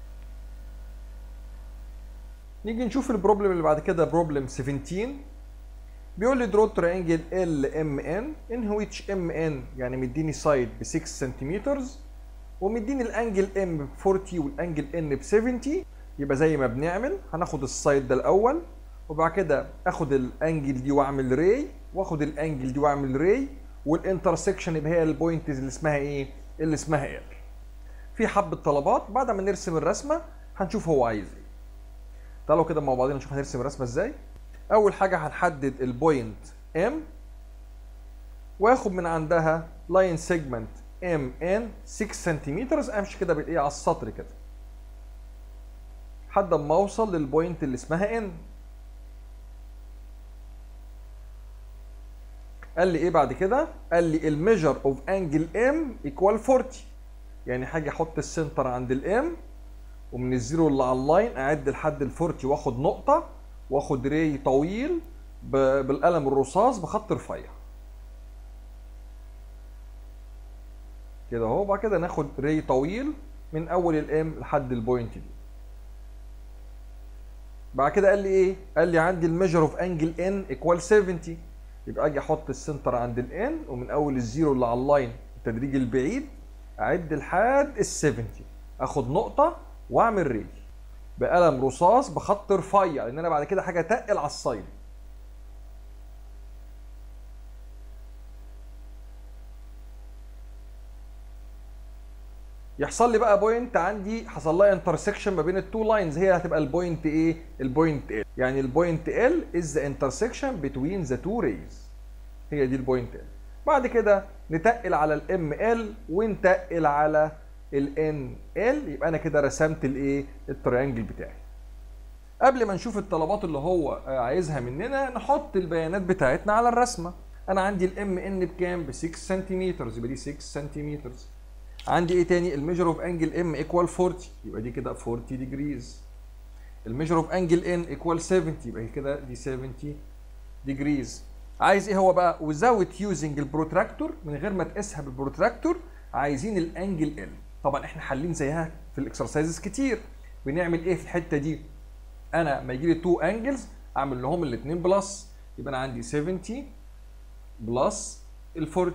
نيجي نشوف البروبلم اللي بعد كده بروبلم 17 بيقول لي درو تريانجل ال ام ان ان ويتش ام ان يعني مديني سايد ب 6 سنتيمتر ومديني الانجل ام ب 40 والانجل ان ب 70 يبقى زي ما بنعمل هناخد السايد ده الاول وبعد كده اخد الانجل دي واعمل ري واخد الانجل دي واعمل ري والانترسكشن يبقى هي البوينت اللي اسمها ايه؟ اللي اسمها ال. في حبه طلبات بعد ما نرسم الرسمه هنشوف هو عايز ايه. تعالوا كده مع بعضنا نشوف هنرسم الرسمه ازاي. اول حاجه هنحدد البوينت ام واخد من عندها لاين سيجمنت ام ان 6 سنتيمتر امشي كده بالايه على السطر كده. لحد ما اوصل للبوينت اللي اسمها ان. قال لي ايه بعد كده؟ قال لي الميجر اوف انجل ام ايكوال 40 يعني حاجه احط السنتر عند الام ومن الزيرو اللي على اللاين اعد لحد ال 40 واخد نقطه واخد ري طويل بالقلم الرصاص بخط رفيع كده اهو بعد كده ناخد ري طويل من اول الام لحد البوينت دي بعد كده قال لي ايه قال لي عندي الميجر اوف انجل ان ايكوال 70 يبقى اجي احط السنتر عند الان ومن اول الزيرو اللي على اللاين التدريج البعيد اعد لحد ال 70 اخد نقطه واعمل ري بقلم رصاص بخط رفيع لان انا بعد كده حاجه تقل على السايد يحصل لي بقى بوينت عندي حصل لها انترسكشن ما بين التو لاينز هي هتبقى البوينت ايه البوينت ال يعني البوينت ال از ذا انترسكشن بتوين ذا تو ريز هي دي البوينت ال بعد كده نتقل على الام ال ونتقل على الان ال يبقى انا كده رسمت الايه التريانجل بتاعي قبل ما نشوف الطلبات اللي هو عايزها مننا نحط البيانات بتاعتنا على الرسمه انا عندي الام ان بكام ب 6 سنتيمتر يبقى دي 6 سنتيمتر عندي ايه تاني الميجر اوف انجل ام ايكوال 40 يبقى دي كده 40 ديجريز الميجر اوف انجل ان ايكوال 70 يبقى كده دي 70 ديجريز عايز ايه هو بقى without using البروتراكتور من غير ما تقيسها بالبروتراكتور عايزين الانجل ال طبعا احنا حالين زيها في الاكسرسايزز كتير بنعمل ايه في الحته دي انا ما يجي لي تو انجلز اعمل لهم الاثنين بلس يبقى انا عندي 70 بلس ال 40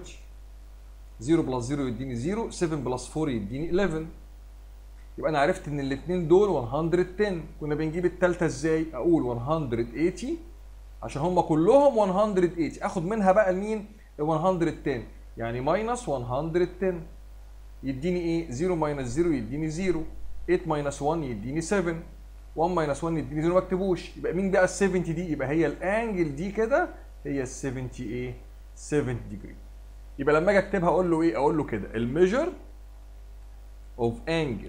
0 بلس 0 يديني 0 7 بلس 4 يديني 11 يبقى انا عرفت ان الاثنين دول 110 كنا بنجيب الثالثه ازاي اقول 180 عشان هم كلهم 180 اخد منها بقى لمين ال 110 يعني ماينس 110 يديني ايه 0 ماينس 0 يديني 0 8 ماينس 1 يديني 7 1 ماينس 1 يديني 0 ما اكتبوش يبقى مين بقى ال 70 دي يبقى هي الانجل دي كده هي ال 70 ايه 70 ديجري يبقى لما اجي اكتبها اقول له ايه اقول له كده الميجر اوف انجل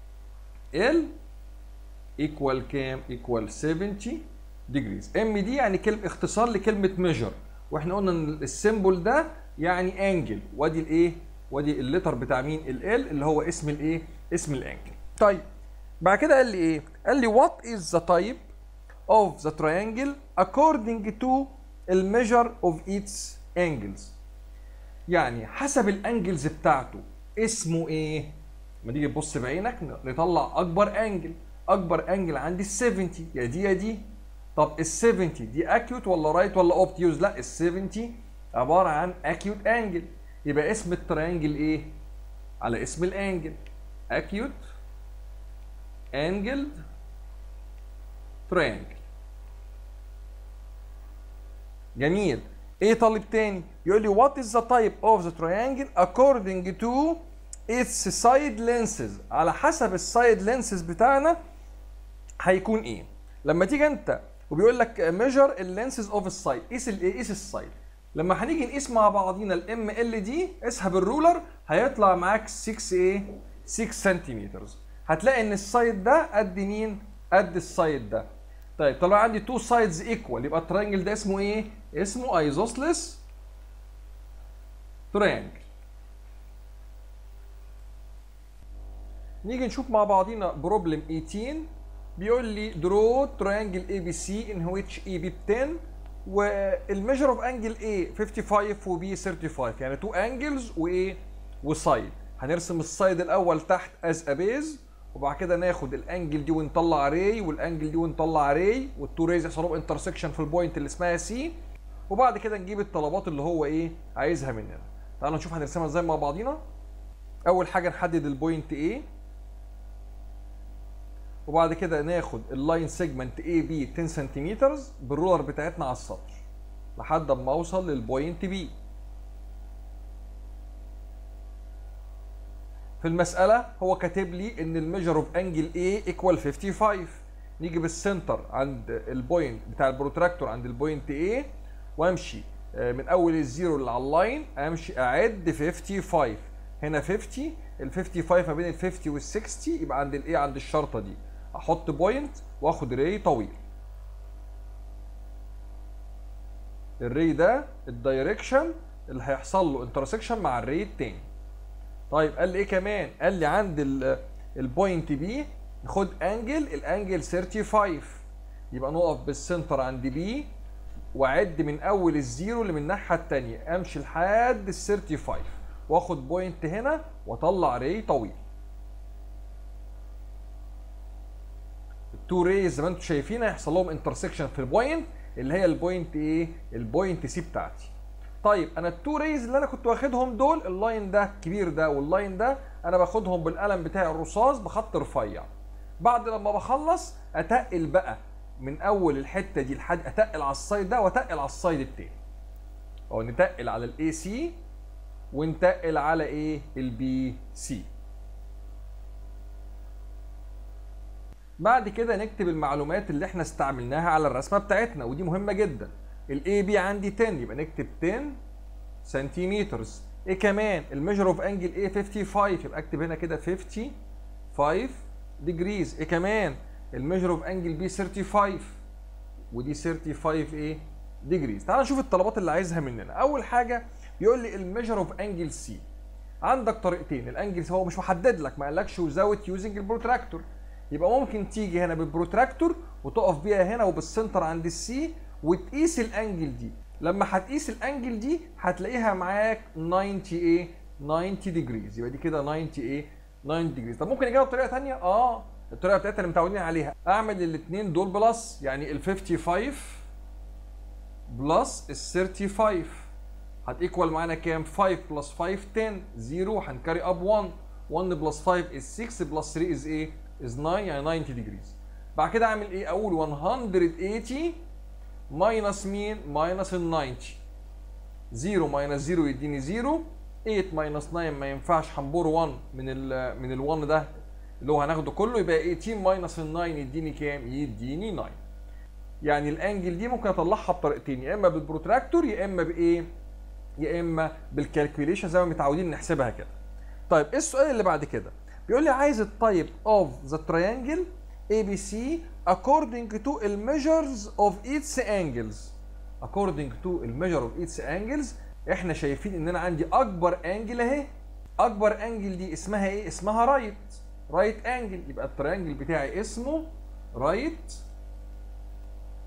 ال ايكوال كام ايكوال 70 ديجريز ام دي يعني كلمه اختصار لكلمه ميجر واحنا قلنا ان السيمبل ده يعني انجل وادي الايه وادي اللتر بتاع مين ال اللي هو اسم الايه اسم الانجل طيب بعد كده قال لي ايه قال لي what is the type of the triangle according to the measure of its angles يعني حسب الانجلز بتاعته اسمه ايه ما تيجي تبص بعينك نطلع اكبر انجل اكبر انجل عندي ال 70 يا دي يا دي طب ال 70 دي اكيوت ولا رايت ولا اوبتيوز لا ال 70 عباره عن اكيوت انجل يبقى اسم التريانجل ايه على اسم الانجل اكيوت انجلد تريانجل جميل ايه طالب تاني يقول لي what is the type of the triangle according to its side lenses على حسب السايد lenses بتاعنا هيكون ايه لما تيجي انت وبيقول لك measure اللينسز اوف السايد قيس الايه قيس السايد لما هنيجي نقيس مع بعضينا الام ال دي قيسها بالرولر هيطلع معاك 6 ايه 6 سنتيمتر هتلاقي ان السايد ده قد مين قد السايد ده طيب طلع عندي تو سايدز ايكوال يبقى الترينجل ده اسمه ايه اسمه ايزوسلس ترينجل نيجي نشوف مع بعضينا بروبلم 18 بيقول لي درو ترينجل اي بي سي ان which اي بي ب 10 والميجر اوف انجل A 55 وبي 35 يعني تو انجلز وايه وسايد هنرسم السايد الاول تحت از ا بيز وبعد كده ناخد الانجل دي ونطلع ري والانجل دي ونطلع ري والتو ريز يحصل لهم انترسكشن في البوينت اللي اسمها سي وبعد كده نجيب الطلبات اللي هو ايه عايزها مننا تعالوا نشوف هنرسمها ازاي مع بعضينا اول حاجه نحدد البوينت A وبعد كده ناخد اللاين سيجمنت اي بي 10 سنتيمتر بالرولر بتاعتنا على السطر لحد اما اوصل للبوينت بي في المسألة هو كاتب لي ان الميجر اوف انجل A ايكوال 55 نيجي بالسنتر عند البوينت بتاع البروتراكتور عند البوينت A وامشي من اول الزيرو اللي على اللاين امشي اعد 55 هنا 50 ال 55 ما بين ال 50 وال 60 يبقى عند الايه عند الشرطه دي احط بوينت واخد ري طويل الري ده الدايركشن اللي هيحصل له انترسكشن مع الري التاني طيب قال لي ايه كمان قال لي عند البوينت بي ناخد انجل الانجل 35 يبقى نقف بالسنتر عند بي واعد من اول الزيرو اللي من الناحيه الثانيه امشي لحد ال 35 واخد بوينت هنا واطلع ري طويل التو ريز زي ما انتم شايفين هيحصل لهم انترسكشن في البوينت اللي هي البوينت ايه البوينت سي بتاعتي طيب انا التو ريز اللي انا كنت واخدهم دول اللاين ده الكبير ده واللاين ده انا باخدهم بالقلم بتاعي الرصاص بخط رفيع بعد لما بخلص اتقل بقى من اول الحته دي لحد اتقل على السايد ده واتقل على السايد التاني او نتقل على الاي سي ونتقل على ايه البي سي بعد كده نكتب المعلومات اللي احنا استعملناها على الرسمه بتاعتنا ودي مهمه جدا الاي بي عندي 10 يبقى نكتب 10 سنتيمتر ايه كمان الميجر اوف انجل ايه 55 يبقى اكتب هنا كده 55 ديجريز ايه كمان الميجر اوف انجل بي 35 ودي 35 ايه ديجريز تعال نشوف الطلبات اللي عايزها مننا اول حاجه بيقول لي الميجر اوف انجل سي عندك طريقتين الانجل هو مش محدد لك ما قالكش وزاوت يوزنج البروتراكتور يبقى ممكن تيجي هنا بالبروتراكتور وتقف بيها هنا وبالسنتر عند السي وتقيس الانجل دي لما هتقيس الانجل دي هتلاقيها معاك 90 ايه 90 ديجريز يبقى دي كده 90 ايه 90 ديجريز طب ممكن اجيبها بطريقه ثانيه اه الطريقه بتاعتنا اللي متعودين عليها اعمل الاثنين دول بلس يعني ال 55 بلس ال 35 هتيكوال معانا كام 5 بلس 5 10 0 هنكاري اب 1 1 بلس 5 is 6 بلس 3 is ايه is 9 يعني 90 ديجريز بعد كده اعمل ايه اول 180 ماينس مين ماينس ال 90 0 ماينس 0 يديني 0 8 ماينس 9 ما ينفعش هنبور 1 من ال من ال 1 ده اللي هو هناخده كله يبقى 18 ماينس ال 9 يديني كام يديني 9 يعني الانجل دي ممكن اطلعها بطريقتين يا اما بالبروتراكتور يا اما بايه يا اما بالكالكوليشن زي ما متعودين نحسبها كده طيب ايه السؤال اللي بعد كده بيقول لي عايز التايب اوف ذا تريانجل اي بي سي according to the measures of its angles according to the measure of its angles احنا شايفين ان انا عندي اكبر انجل اهي اكبر انجل دي اسمها ايه اسمها رايت رايت انجل يبقى التريانجل بتاعي اسمه رايت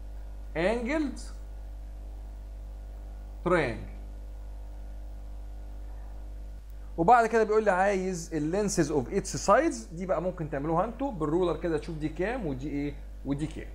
انجلد تريانجل وبعد كده بيقول لي عايز اللينسز اوف اتس سايدز دي بقى ممكن تعملوها انتوا بالرولر كده تشوف دي كام ودي ايه ودي كام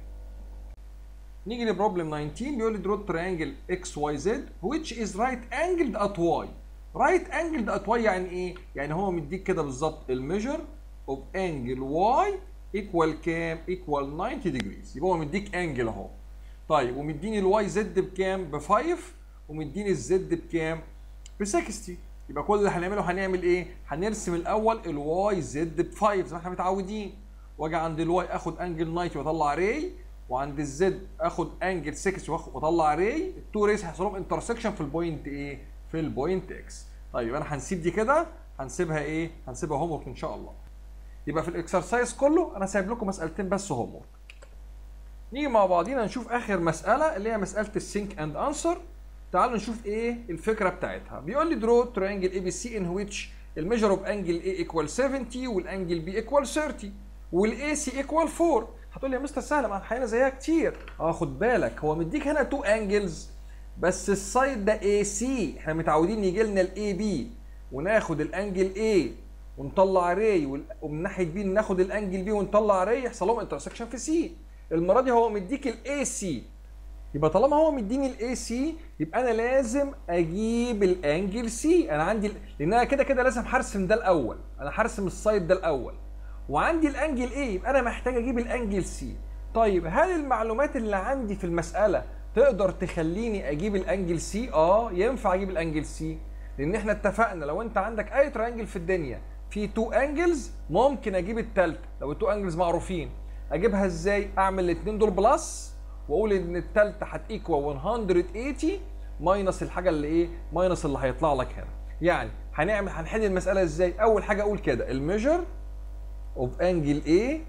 نيجي لبروبلم 19 بيقول لي درو تريانجل اكس واي زد which is right angled at y right angled at y يعني ايه؟ يعني هو مديك كده بالظبط الميجر اوف انجل y ايكوال كام؟ ايكوال 90 degrees يبقى هو مديك انجل اهو طيب ومديني الواي زد بكام؟ ب 5 ومديني الزد بكام؟ ب 60 يبقى كل اللي هنعمله هنعمل ايه؟ هنرسم الاول الواي زد ب 5 زي ما احنا متعودين واجي عند الواي اخد انجل 90 واطلع ري وعند الزد اخد انجل 6 واطلع ري التو ريز هيحصل لهم انترسكشن في البوينت ايه؟ في البوينت اكس طيب انا هنسيب دي كده هنسيبها ايه؟ هنسيبها هوم ورك ان شاء الله يبقى في الاكسرسايز كله انا سايب لكم مسالتين بس هوم ورك نيجي مع بعضينا نشوف اخر مساله اللي هي مساله السينك اند انسر تعالوا نشوف ايه الفكره بتاعتها بيقول لي درو ترينجل اي بي سي ان ويتش الميجر اوف انجل اي ايكوال 70 والانجل بي ايكوال 30 والاي سي ايكوال 4 هتقول لي يا مستر سهله ما الحقيقه زيها كتير اه خد بالك هو مديك هنا تو انجلز بس السايد ده اي سي احنا متعودين يجي لنا الاي بي وناخد الانجل اي ونطلع ري ومن ناحيه بي ناخد الانجل بي ونطلع ري يحصل لهم انترسكشن في سي المره دي هو مديك الاي سي يبقى طالما هو مديني الاي سي يبقى انا لازم اجيب الانجل سي انا عندي لان انا كده كده لازم هرسم ده الاول انا هرسم السايد ده الاول وعندي الانجل ايه يبقى انا محتاج اجيب الانجل سي طيب هل المعلومات اللي عندي في المساله تقدر تخليني اجيب الانجل سي اه ينفع اجيب الانجل سي لان احنا اتفقنا لو انت عندك اي ترينجل في الدنيا في تو انجلز ممكن اجيب التالتة لو التو انجلز معروفين اجيبها ازاي اعمل الاثنين دول بلس واقول ان التالتة هتيكوال 180 ماينس الحاجه اللي ايه ماينس اللي هيطلع لك هنا يعني هنعمل هنحل المساله ازاي اول حاجه اقول كده الميجر اوف انجل A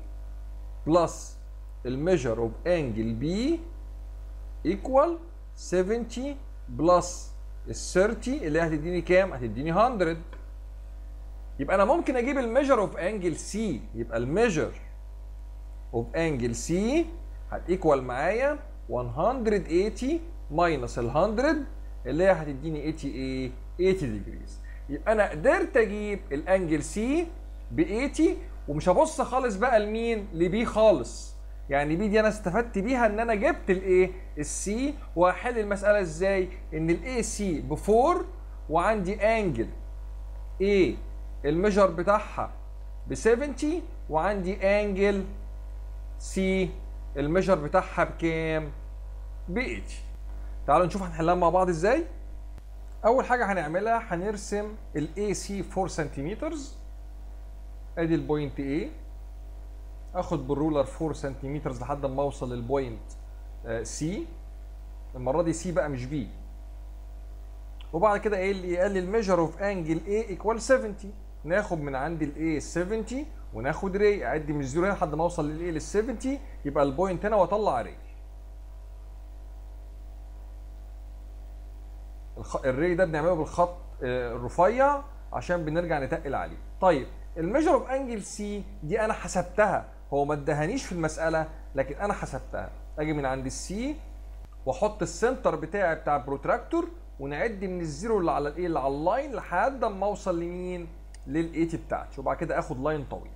بلس الميجر اوف انجل B ايكوال 70 بلس ال 30 اللي هتديني كام؟ هتديني 100 يبقى انا ممكن اجيب الميجر اوف انجل C يبقى الميجر اوف انجل C هتيكوال معايا 180 ماينس ال 100 اللي هي هتديني 80 ايه؟ 80 ديجريز يبقى انا قدرت اجيب الانجل سي ب 80 ومش هبص خالص بقى لمين؟ لبي خالص يعني بي دي انا استفدت بيها ان انا جبت الايه؟ السي وهحل المساله ازاي؟ ان الاي سي ب 4 وعندي انجل ايه الميجر بتاعها ب 70 وعندي انجل سي الميجر بتاعها بكام؟ ب 80 تعالوا نشوف هنحلها مع بعض ازاي اول حاجه هنعملها هنرسم الاي سي 4 سنتيمتر ادي البوينت A اخد بالرولر 4 سنتيمتر لحد ما اوصل للبوينت سي المره دي سي بقى مش بي وبعد كده قال لي قال لي الميجر اوف انجل A ايكوال 70 ناخد من عند الاي 70 وناخد ري اعدي من الزيرو هنا لحد ما اوصل للاي لل 70 يبقى البوينت هنا واطلع ري الخ... الري ده بنعمله بالخط الرفيع عشان بنرجع نتقل عليه طيب الميجر اوف انجل سي دي انا حسبتها هو ما ادهانيش في المساله لكن انا حسبتها اجي من عند السي واحط السنتر بتاعي بتاع البروتراكتور ونعد من الزيرو اللي على الايه اللي على اللاين لحد ما اوصل لمين لل 80 بتاعتي وبعد كده اخد لاين طويل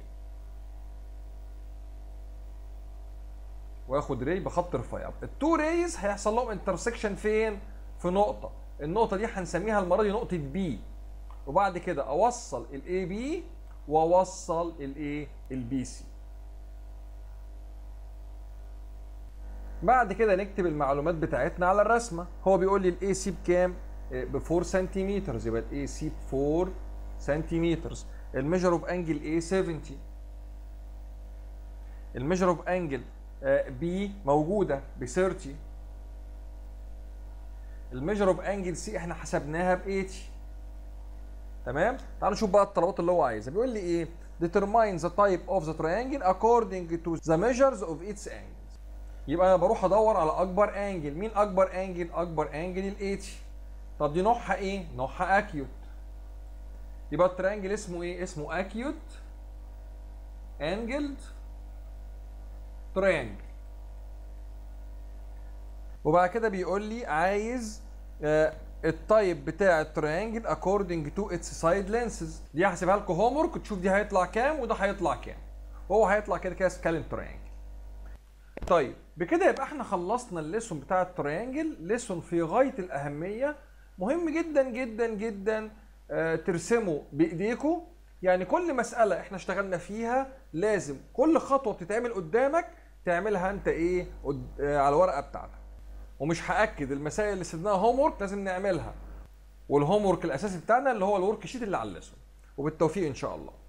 واخد ري بخط رفيع التو ريز هيحصل لهم انترسكشن فين في نقطه النقطه دي هنسميها المره دي نقطه بي وبعد كده اوصل الاي بي واوصل الايه البي سي بعد كده نكتب المعلومات بتاعتنا على الرسمه هو بيقول لي الاي سي بكام ب 4 سنتيمتر يبقى الاي سي ب 4 سنتيمتر الميجر اوف انجل اي 70 الميجر اوف انجل بي موجوده ب 30 الميجر اوف انجل سي احنا حسبناها ب 80 تمام تعالوا نشوف بقى الطلبات اللي هو عايزها بيقول لي ايه determine the type of the triangle according to the measures of its angles يبقى انا بروح ادور على اكبر انجل مين اكبر انجل اكبر انجل ال 80 طب دي نوعها ايه نوعها اكيوت يبقى التريانجل اسمه ايه اسمه اكيوت انجلد تريانجل وبعد كده بيقول لي عايز التايب بتاع التريانجل according to its side lenses دي هحسبها لكم هوم ورك تشوف دي هيطلع كام وده هيطلع كام وهو هيطلع كده كده سكالين تريانجل طيب بكده يبقى احنا خلصنا الليسون بتاع التريانجل ليسون في غايه الاهميه مهم جدا جدا جدا آه ترسموا بايديكم يعني كل مساله احنا اشتغلنا فيها لازم كل خطوه بتتعمل قدامك تعملها انت ايه قد- آه على الورقه بتاعتك ومش هاكد المسائل اللي سيبناها هوم ورك لازم نعملها والهوم ورك الاساسي بتاعنا اللي هو الورك شيت اللي على الليسون وبالتوفيق ان شاء الله